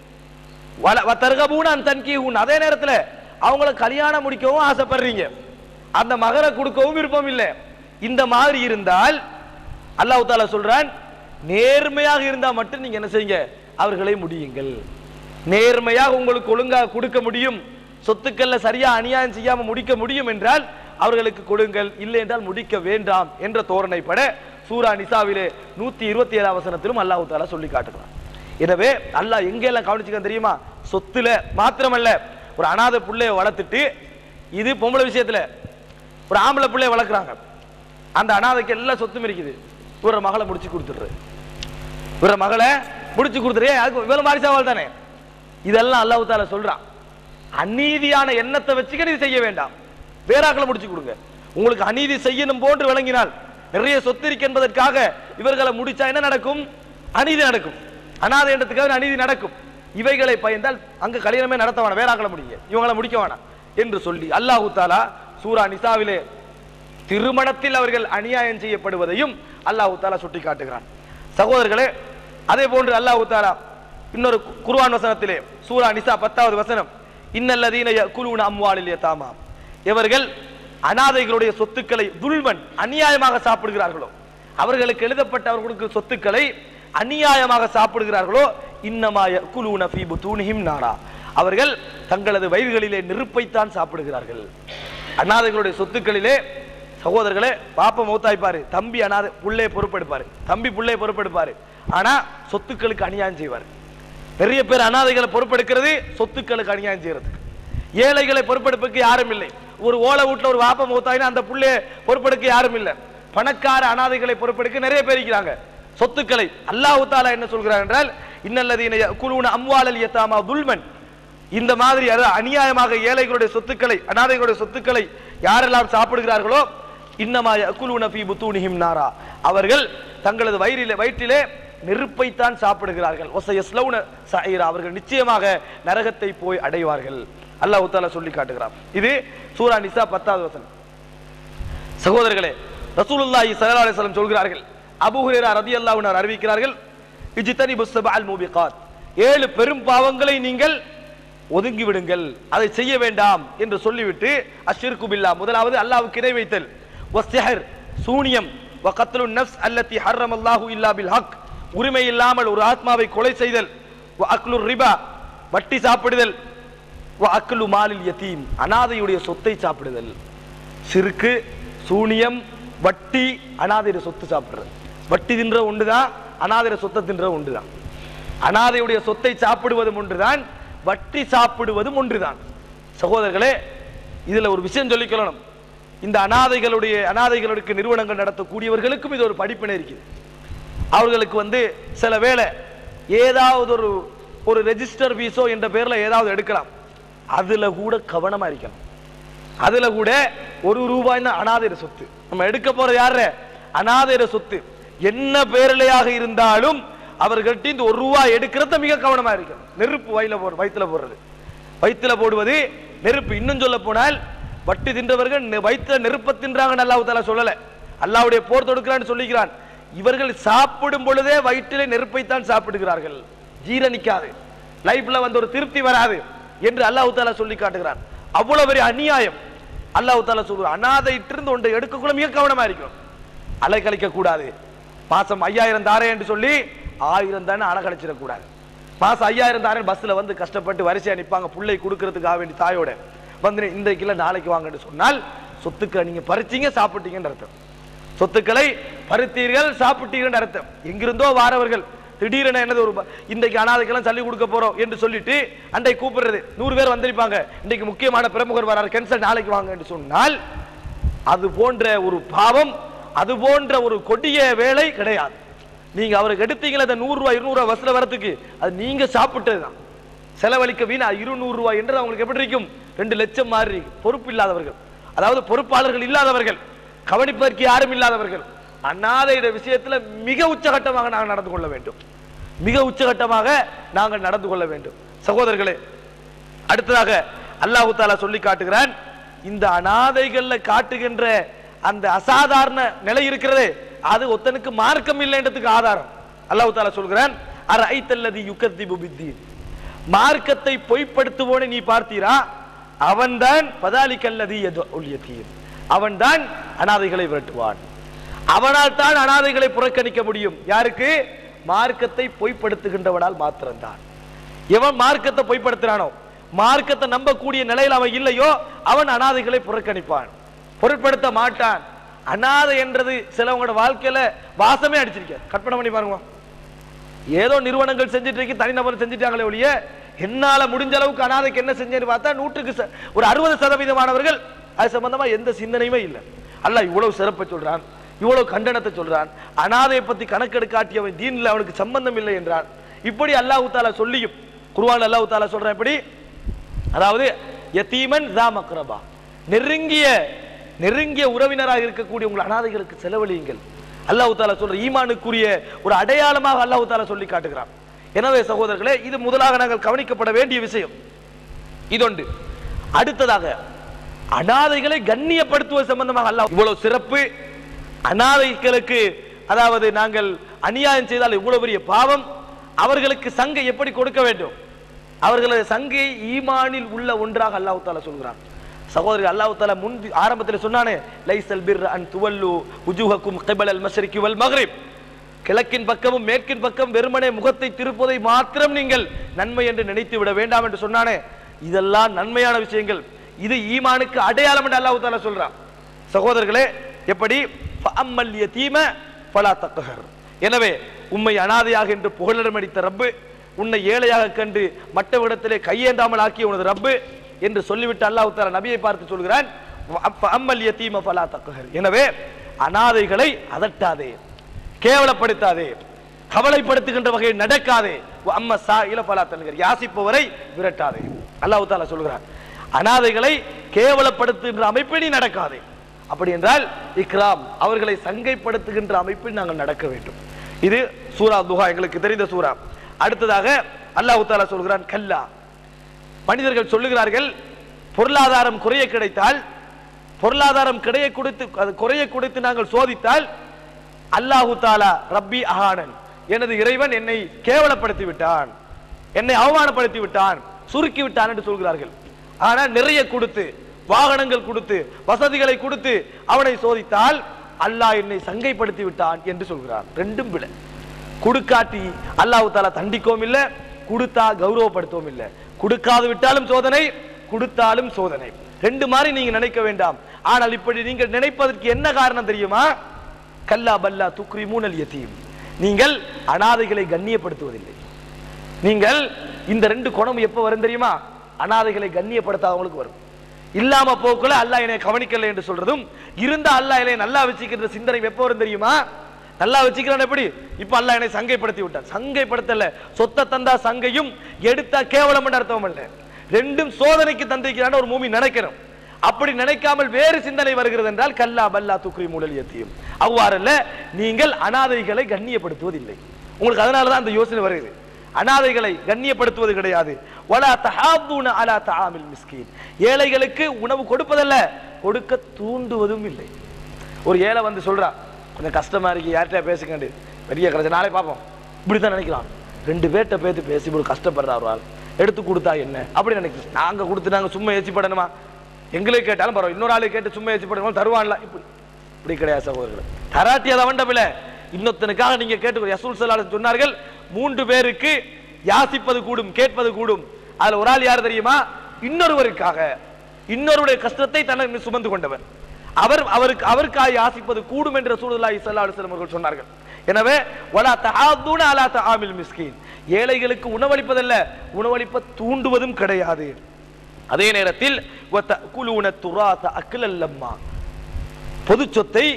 தர்கபூன் தன்கீஹூன் அதே நேரத்தில் அவங்கள கல்யாணம் முடிக்கவும் ஆசைப்படுறீங்க அந்த மகரை கொடுக்கவும் விருப்பம் இல்லை இந்த மாதிரி இருந்தால் அல்லாஹ் தாலா சொல்றான் நேர்மையாக இருந்தா மட்டும் நீங்க என்ன செய்யுங்க அவர்களை முடியுங்கள் நேர்மையாக உங்களுக்கு ஒழுங்காக கொடுக்க முடியும் சொத்துக்கள்ல சரியா அநியாயம் செய்யாம முடிக்க முடியும் என்றால் அவர்களுக்கு கொடுங்கள் இல்லை என்றால் முடிக்க வேண்டாம் என்ற தோரணைப்பட சூரா நிசாவிலே நூத்தி இருபத்தி ஏழாம் வசனத்திலும் அல்லாஹ் தாலா சொல்லி காட்டுகிறான் எனவே அல்லாஹ் எங்கெல்லாம் கவனிச்சுக்க தெரியுமா சொத்துல மாத்திரமல்ல ஒரு அனாதை புள்ளைய வளர்த்துட்டு இது பொம்பளை விஷயத்துல ஒரு ஆம்பளை பிள்ளைய வளர்க்குறாங்க அந்த அனாதைக்கு எல்லா சொத்தும் இருக்குது இவர மகளை முடிச்சு கொடுத்துடுறது இவர மகளை முடிச்சு கொடுத்துரு அதுக்கு இவ்வளவு மாதிரி சவால் தானே இதெல்லாம் அல்லாஹ் தாலா சொல்றான் அநீதியான எண்ணத்தை வச்சுக்க நீ செய்ய வேண்டாம் வேறாக்களை முடிச்சு கொடுங்க உங்களுக்கு அநீதி செய்யணும் போன்று விளங்கினால் நிறைய சொத்து இருக்கு என்பதற்காக இவர்களை முடிச்சா என்ன நடக்கும் அநீதி நடக்கும் அனாதை எண்ணத்துக்காக அநீதி நடக்கும் இவைகளை பயந்தால் அங்க கல்யாணமே நடத்த வேணாம் வேறாக்களை முடிங்க இவங்களை முடிக்க வேணாம் என்று சொல்லி அல்லாஹு தாலா சூரா நிசாவிலே திருமணத்தில் அவர்கள் அநியாயம் செய்யப்படுவதையும் அல்லாஹு தாலா சுட்டி காட்டுகிறான் சகோதரர்களே அதே போன்று அல்லாஹு தாலா இன்னொரு கு- குர்ஆன் வசனத்திலே சூரா நிசா பத்தாவது வசனம் இன்னல்லதீன யக்குலூன அம்வாலில் யதாமா இவர்கள் அனாதைகளுடைய சொத்துக்களை துல்மன் அநியாயமாக சாப்பிடுகிறார்களோ அவர்களுக்கு எழுதப்பட்ட அவர்களுக்கு சொத்துக்களை அநியாயமாக சாப்பிடுகிறார்களோ இன்னமா யக்குலூன ஃபீ புத்தூனிஹிம் நாரா அவர்கள் தங்களது வயிறுகளிலே நெருப்பைத்தான் சாப்பிடுகிறார்கள் அனாதைகளுடைய சொத்துக்களிலே சகோதரர்களே பாப்ப மௌத்தாய்ப்பாரு தம்பி அனாதை புள்ளைய பொறுப்பெடுப்பாரு தம்பி புள்ளைய பொறுப்பெடுப்பாரு ஆனா சொத்துக்களுக்கு அநியாயம் செய்வார் நிறைய பேர் அனாதைகளை பொறுப்பெடுக்கிறது சொத்துக்களுக்கு அநியாயம் செய்யறதுக்கு ஏழைகளை பொறுப்பெடுப்புக்கு யாரும் இல்லை ஒரு ஓலை வீட்டுல ஒரு வாப்ப மௌத்தாயினா அந்த புள்ளைய பொறுப்பெடுக்க யாரும் இல்லை பணக்கார அனாதைகளை பொறுப்பெடுக்க நிறைய பேர் இருக்கிறாங்க சொத்துக்களை அல்லாஹ் தாலா என்ன சொல்கிறார் என்றால் இன்னல்லதீன குழுன அம்வாலல் யத்தாமா துல்மன் இந்த மாதிரி அதாவது அநியாயமாக ஏழைகளுடைய சொத்துக்களை அனாதைகளுடைய சொத்துக்களை யாரெல்லாம் சாப்பிடுகிறார்களோ இன்னமா யகுலுன ஃபீ புத்தூனிஹிம் நாரா அவர்கள் தங்களது வயிறிலே வயிற்றிலே நெருப்பைத்தான் சாப்பிடுகிறார்கள் ஒசையஸ்லவுன சஈரா அவர்கள் நிச்சயமாக நரகத்தை போய் அடைவார்கள் அல்லாஹ் தாலா சொல்லி காட்டுகிறார் இது சூரா நிசா பத்தாவது வசனம் சகோதரர்களே ரசூலுல்லாஹி ஸல்லல்லாஹு அலைஹி வஸல்லம் சொல்கிறார்கள் அபூ ஹுரைரா ரலியல்லாஹு அன்ஹு அறிவிக்கிறார்கள் இஜ்தனிபு ஸபஅல் மூபிகாத் ஏழு பெரும் பாவங்களை நீங்கள் ஒதுங்கி விடுங்கள் அதை செய்ய வேண்டாம் என்று சொல்லிவிட்டு அஷ்ஷிர்கு பில்லா முதலாவது அல்லாஹ்வுக்கு இணை வைத்தல் வஸ்ஸிஹர் சூனியம் வ கத்லு நஃப்ஸ் அல்லதி ஹர்ரமல்லாஹு இல்லா பில் ஹக் உரிமை இல்லாமல் ஒரு ஆத்மாவை கொலை செய்தல் வ அக்லு ரிபா வட்டி சாப்பிடுதல் வ அக்லு மாலில் யதீம் அனாதையுடைய சொத்தை சாப்பிடுதல் சிறுக்கு சூனியம் வட்டி அனாதைய சொத்து சாப்பிடுறது வட்டி தின்ற ஒன்றுதான் அனாதைய சொத்தை தின்ற ஒன்றுதான் அனாதையுடைய சொத்தை சாப்பிடுவதும் ஒன்றுதான் வட்டி சாப்பிடுவதும் ஒன்றுதான் சகோதரர்களே இதுல ஒரு விஷயம் சொல்லிக்கொள்ளணும் இந்த அனாதைகளுடைய அனாதைகளுக்கு நிறுவனங்கள் நடத்தக்கூடியவர்களுக்கும் இது ஒரு படிப்பினை இருக்குது அவர்களுக்கு வந்து சில வேளை ஏதாவது ஒரு ஒரு ரெஜிஸ்டர் ஃபீஸோ என்ற பேர்ல ஏதாவது எடுக்கலாம் அதுல கூட கவனமா இருக்கணும் அதுல கூட ஒரு ரூபாய்னா அனாதைர சொத்து நம்ம எடுக்க போறது யாரு அனாதைர சொத்து என்ன பேரலையாக இருந்தாலும் அவர்கள்ட்ட இந்த ஒரு ரூபாய் எடுக்கிறத மிக கவனமா இருக்கணும் நெருப்பு வயில போடு வயிற்றுல போடுறது வயிற்றுல போடுவது நெருப்பு இன்னும் சொல்ல போனால் வட்டி தின்றவர்கள் நெ- வயிற்றுல நெருப்ப தின்றாங்கன்னு அல்லாஹ் தாலா சொல்லல அல்லாஹ்வுடைய போர் தொடுக்கிறான்னு சொல்லிக்கிறான் இவர்கள் சாப்பிடும் பொழுதே வயிற்றிலே நெருப்பைத்தான் சாப்பிடுகிறார்கள் ஜீரணிக்காது லைஃப்ல வந்து ஒரு திருப்தி வராது என்று அல்லாஹ் தாலா சொல்லி காட்டுகிறான் அவ்வளவு பெரிய அநியாயம் அல்லாஹ் தாலா சொல்றான் அனாதையிட்டிருந்து ஒன்றை எடுக்கக்குள்ள மிக கவனமா இருக்கும் அலைக்கழிக்க கூடாது மாசம் ஐயாயிரம் தாரேன் என்று சொல்லி ஆயிரம் தானே அலக்கழிச்சிடக் கூடாது மாசம் ஐயாயிரம் தாரேன் பஸ்ல வந்து கஷ்டப்பட்டு வரிசையா நிப்பாங்க புள்ளை கொடுக்கறதுக்காக வேண்டி தாயோட வந்து இன்றைக்கு இல்ல நாளைக்கு வாங்கன்னு சொன்னால் சொத்துக்களை நீங்க பறிச்சீங்க சாப்பிட்டீங்கன்னு அர்த்தம் சொத்துக்களை பருத்தீர்கள் சாப்பிட்டீர்கள் அர்த்தம் எங்கிருந்தோ வாரவர்கள் திடீரென என்னது ஒரு ப- இன்றைக்கு அனாதைக்கெல்லாம் சல்லி கொடுக்க போறோம் என்று சொல்லிட்டு அன்றை கூப்பிடுறது நூறு பேர் வந்திருப்பாங்க இன்றைக்கு முக்கியமான பிரமுகர் வராரு கேன்சல் நாளைக்கு வாங்க என்று சொன்னால் அது போன்ற ஒரு பாவம் அது போன்ற ஒரு கொடிய வேலை கிடையாது நீங்க அவருக்கு எடுத்தீங்களா அந்த நூறு ரூபாய் இருநூறு ரூபாய் வசூல வரதுக்கு அது நீங்க சாப்பிட்டது தான் செலவழிக்க வீணா இருநூறு ரூபாய் என்று அவங்களுக்கு எப்படி இருக்கும் ரெண்டு லட்சம் மாதிரி பொறுப்பு இல்லாதவர்கள் அதாவது பொறுப்பாளர்கள் இல்லாதவர்கள் கவனிப்பதற்கு யாரும் இல்லாதவர்கள் அண்ணாதையுடைய விஷயத்துல மிக உச்சகட்டமாக நாங்கள் நடந்து கொள்ள வேண்டும் மிக உச்சகட்டமாக நாங்கள் நடந்து கொள்ள வேண்டும் சகோதரர்களே அடுத்ததாக அல்லாஹு தாலா சொல்லி காட்டுகிறான் இந்த அனாதைகள்ல காட்டுகின்ற அந்த அசாதாரண நிலை இருக்கிறதே அது ஒத்தனுக்கு மார்க்கம் இல்லைன்றதுக்கு ஆதாரம் அல்லாஹு தாலா சொல்கிறான் அரைத்தல்லதி யுக்கத்தி புபித்தீன் மார்க்கத்தை பொய்ப்படுத்துவோனை நீ பார்த்தீரா அவன்தான் பதாலிக்கல்லதி எது அவன்தான் அனாதைகளை விரட்டுவான் அவனால் தான் அனாதைகளை புறக்கணிக்க முடியும் யாருக்கு மார்க்கத்தை பொய்ப்படுத்துகின்றவனால் மாத்திரம்தான் எவன் மார்க்கத்தை பொய்ப்படுத்துறானோ மார்க்கத்தை நம்பக்கூடிய நிலையில் அவன் இல்லையோ அவன் அனாதைகளை புறக்கணிப்பான் பொருட்படுத்த மாட்டான் அனாதை என்றது சிலவங்களோட வாழ்க்கையில வாசமே அடிச்சிருக்க கற்பனை பண்ணி பாருங்க ஏதோ நிறுவனங்கள் செஞ்சுட்டு இருக்கு தனிநபர் செஞ்சுட்டாங்களே ஒழிய என்னால முடிஞ்ச அளவுக்கு அனாதைக்கு என்ன செஞ்சேன்னு பார்த்தா நூற்றுக்கு ச- ஒரு அறுபது சதவீதமானவர்கள் அது சம்பந்தமா எந்த சிந்தனையுமே இல்லை அல்லாஹ் இவ்வளவு சிறப்பை சொல்றான் இவ்வளவு கண்டனத்தை சொல்றான் அனாதையை பத்தி கணக்கெடுக்க காட்டியவன் தீன்ல அவனுக்கு சம்பந்தம் இல்லை என்றான் இப்படி அல்லாஹ் தாலா சொல்லியும் குர்ஆன் அல்லாஹ் தாலா சொல்றான் இப்படி அதாவது யத்தீமன் தா மக்ரபா நெருங்கிய நெருங்கிய உறவினராக இருக்கக்கூடிய உங்கள் அனாதைகளுக்கு செலவழியுங்கள் அல்லாஹ் தாலா சொல்ற ஈமானுக்குரிய ஒரு அடையாளமாக அல்லாஹ் தாலா சொல்லி காட்டுகிறான் எனவே சகோதரர்களே இது முதலாக நாங்கள் கவனிக்கப்பட வேண்டிய விஷயம் இதொன்று அடுத்ததாக அனாதைகளை கண்ணியப்படுத்துவது சம்பந்தமாக அல்லாஹ் இவ்வளவு சிறப்பு அனாதைகளுக்கு அதாவது நாங்கள் அநியாயம் செய்தால் இவ்வளவு பெரிய பாவம் அவர்களுக்கு சங்கை எப்படி கொடுக்க வேண்டும் அவர்களது சங்கை ஈமானில் உள்ள ஒன்றாக அல்லாஹ் தாலா சொல்கிறான் சகோதரி அல்லாஹ் தாலா முன் ஆரம்பத்தில் சொன்னானே லைசல் பிர் அன் துவல்லு உஜூஹக்கும் கிபல் அல் மஷ்ரிகி வல் மக்ரிப் கிழக்கின் பக்கமும் மேற்கின் பக்கம் வெறுமனே முகத்தை திருப்பதை மாத்திரம் நீங்கள் நன்மை என்று நினைத்து விட வேண்டாம் என்று சொன்னானே இதெல்லாம் நன்மையான விஷயங்கள் இது ஈமானுக்கு அடையாளம் என்று அல்லாஹ் தாலா சொல்றான் சகோதரர்களே எப்படி அம்மல் யதீம பலா தக்கஹர் எனவே உம்மை அனாதையாக என்று புகழிடம் அடித்த ரப்பு உன்னை ஏழையாக கண்டு மற்றவிடத்திலே கையேந்தாமல் ஆக்கிய உனது ரப்பு என்று சொல்லிவிட்டு அல்லாஹ் தாலா நபியை பார்த்து சொல்கிறான் அம்மல் யதீம பலா தக்கஹர் எனவே அனாதைகளை அதட்டாதே கேவலப்படுத்தாதே கவலைப்படுத்துகின்ற வகையில் நடக்காதே அம்ம சா இலபலா தன்னுகிற யாசிப்பவரை விரட்டாதே அல்லாஹ் தாலா சொல்கிறான் அனாதைகளை கேவலப்படுத்துகின்ற அமைப்பில் நீ நடக்காதே அப்படி என்றால் இக்ராம் அவர்களை சங்கைப்படுத்துகின்ற அமைப்பில் நாங்கள் நடக்க வேண்டும் இது சூரா துஹா எங்களுக்கு தெரிந்த சூரா அடுத்ததாக அல்லாஹ் தாலா சொல்கிறான் கல்லா மனிதர்கள் சொல்லுகிறார்கள் பொருளாதாரம் குறைய கிடைத்தால் பொருளாதாரம் கிடைய கொடுத்து அது குறைய கொடுத்து நாங்கள் சோதித்தால் அல்லாஹு தாலா ரப்பி அஹானன் எனது இறைவன் என்னை கேவலப்படுத்தி விட்டான் என்னை அவமானப்படுத்தி விட்டான் சுருக்கி விட்டான் என்று சொல்கிறார்கள் ஆனால் நிறைய கொடுத்து வாகனங்கள் கொடுத்து வசதிகளை கொடுத்து அவனை சோதித்தால் அல்லாஹ் என்னை சங்கைப்படுத்தி விட்டான் என்று சொல்கிறான் ரெண்டும் விட கொடுக்காட்டி அல்லாஹ் தாலா தண்டிக்கவும் இல்லை கொடுத்தா கௌரவப்படுத்தவும் இல்லை கொடுக்காது விட்டாலும் சோதனை கொடுத்தாலும் சோதனை ரெண்டு மாதிரி நீங்க நினைக்க வேண்டாம் ஆனால் இப்படி நீங்கள் நினைப்பதற்கு என்ன காரணம் தெரியுமா கல்லா பல்லா துக்ரி மூனல் யத்தீம் நீங்கள் அனாதைகளை கண்ணியப்படுத்துவதில்லை நீங்கள் இந்த ரெண்டு குணம் எப்ப வரும் தெரியுமா அனாதைகளை கண்ணியப்படுத்தாதவங்களுக்கு வரும் இல்லாம போக்குள்ள அல்லாஹ் என்னை கவனிக்கல என்று சொல்றதும் இருந்த அல்லாஹ் என்னை நல்லா வச்சுக்கிற சிந்தனை எப்ப வரும் தெரியுமா நல்லா வச்சுக்கிறான் எப்படி இப்ப அல்லாஹ் என்னை சங்கைப்படுத்தி விட்டான் சங்கைப்படுத்தல சொத்தை தந்தா சங்கையும் எடுத்தா கேவலம் என்று அர்த்தம் இல்ல ரெண்டும் சோதனைக்கு தந்திருக்கிறான் ஒரு மூமி நினைக்கணும் அப்படி நினைக்காமல் வேறு சிந்தனை வருகிறது என்றால் கல்லா பல்லா துக்ரி மூடல் எத்தியும் அவ்வாறல்ல நீங்கள் அனாதைகளை கண்ணியப்படுத்துவதில்லை உங்களுக்கு அதனாலதான் அந்த யோசனை வருகிறது அனாதைகளை கண்ணியப்படுத்துவது கிடையாது வலா தஹாதுன அலா தஆமில் மிஸ்கீன் ஏழைகளுக்கு உணவு கொடுப்பதல்ல கொடுக்க தூண்டுவதும் இல்லை ஒரு ஏழை வந்து சொல்றா கொஞ்சம் கஷ்டமா இருக்கு யார்கிட்ட பேசுங்கண்டு பெரிய கிடைச்ச நாளை பார்ப்போம் இப்படித்தான் நினைக்கலாம் ரெண்டு பேர்கிட்ட பேத்து பேசி இப்படி கஷ்டப்படுறா ஒரு ஆள் எடுத்து கொடுத்தா என்ன அப்படி நினைக்கிறோம் நாங்க கொடுத்து நாங்க சும்மா ஏச்சி படணுமா எங்களுக்கு கேட்டாலும் பரவாயில்ல இன்னொரு ஆளு கேட்டு சும்மா ஏச்சி படணும் தருவான்ல இப்படி இப்படி கிடையாது சகோதரர்கள் தராட்டி அதை வண்டபில இன்னொருத்தனுக்காக நீங்க கேட்டு யசூல் சலால் சொன்னார்கள் மூன்று பேருக்கு யாசிப்பது கூடும் கேட்பது கூடும் அதுல ஒரு ஆள் யார் தெரியுமா இன்னொருவருக்காக இன்னொருடைய கஷ்டத்தை தன்னை சுமந்து கொண்டவர் அவர் அவருக்கு அவருக்காக யாசிப்பது கூடும் என்று ரசூலுல்லாஹி ஸல்லல்லாஹு அலைஹி வஸல்லம் அவர்கள் சொன்னார்கள் எனவே வலா தஆதுன அலா தஆமில் மிஸ்கீன் ஏழைகளுக்கு உணவளிப்பதல்ல உணவளிப்ப தூண்டுவதும் கிடையாது அதே நேரத்தில் வதகுலூன துராத அக்லல் லம்மா பொது சொத்தை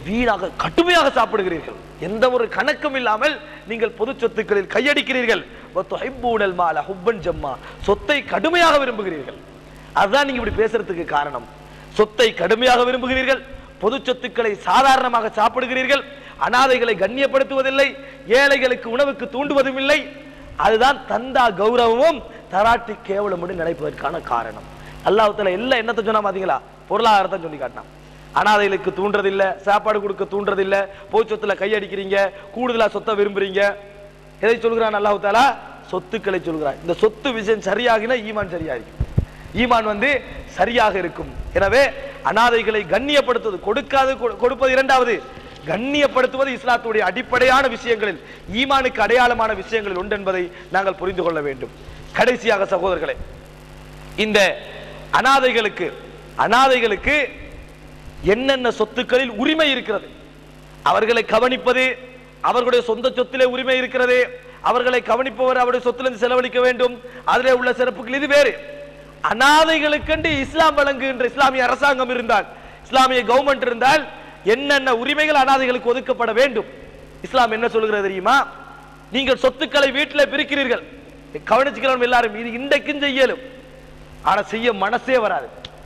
வீணாக கடுமையாக சாப்பிடுகிறீர்கள் எந்த ஒரு கணக்கும் இல்லாமல் நீங்கள் பொது சொத்துக்களில் கையடிக்கிறீர்கள் வத்துஹிப்பூனல் மால ஹுப்பன் ஜம்மா சொத்தை கடுமையாக விரும்புகிறீர்கள் அதுதான் நீங்க இப்படி பேசுறதுக்கு காரணம் சொத்தை கடுமையாக விரும்புகிறீர்கள் பொது சொத்துக்களை சாதாரணமாக சாப்பிடுகிறீர்கள் அனாதைகளை கண்ணியப்படுத்துவதில்லை ஏழைகளுக்கு உணவுக்கு தூண்டுவதும் இல்லை அதுதான் தந்தா கௌரவமும் தராட்டி கேவலமும் நினைப்பதற்கான காரணம் அல்லாஹ்வுத்தாலா எல்லா என்னத்தை சொன்னா பாத்தீங்களா பொருளாதாரத்தை சொல்லி காட்டினான் அனாதைகளுக்கு தூண்டுறதில்ல சாப்பாடு கொடுக்க தூண்டுறதில்ல பொது சொத்துல கையடிக்கிறீங்க கூடுதலா சொத்தை விரும்புறீங்க எதை சொல்கிறான் அல்லாஹ் தாலா சொத்துக்களை சொல்கிறான் இந்த சொத்து விஷயம் சரியாகினா ஈமான் சரியா இருக்கும் ஈமான் வந்து சரியாக இருக்கும் எனவே அனாதைகளை கண்ணியப்படுத்துவது கொடுக்காது கொ- கொடுப்பது இரண்டாவது கண்ணியப்படுத்துவது இஸ்லாத்துடைய அடிப்படையான விஷயங்களில் ஈமானுக்கு அடையாளமான விஷயங்களில் உண்டு என்பதை நாங்கள் புரிந்து கொள்ள வேண்டும் கடைசியாக சகோதரர்களே இந்த அனாதைகளுக்கு அனாதைகளுக்கு என்னென்ன சொத்துக்களில் உரிமை இருக்கிறது அவர்களை கவனிப்பது அவர்களுடைய சொந்த சொத்திலே உரிமை இருக்கிறது அவர்களை கவனிப்பவர் அவருடைய சொத்திலிருந்து செலவழிக்க வேண்டும் அதிலே உள்ள சிறப்புகள் இது வேறு அனாதைகளுக்கென்று இஸ்லாம் வழங்குகின்ற இஸ்லாமிய அரசாங்கம் இருந்தால் இஸ்லாமிய கவர்மெண்ட் இருந்தால் என்னென்ன உரிமைகள் அனாதைகளுக்கு ஒதுக்கப்பட வேண்டும் இஸ்லாம் என்ன சொல்கிறது தெரியுமா நீங்கள் சொத்துக்களை வீட்டில் பிரிக்கிறீர்கள் கவனிச்சுக்கிறோம் எல்லாரும் இது இன்றைக்கும் செய்யலும் ஆனா செய்ய மனசே வராது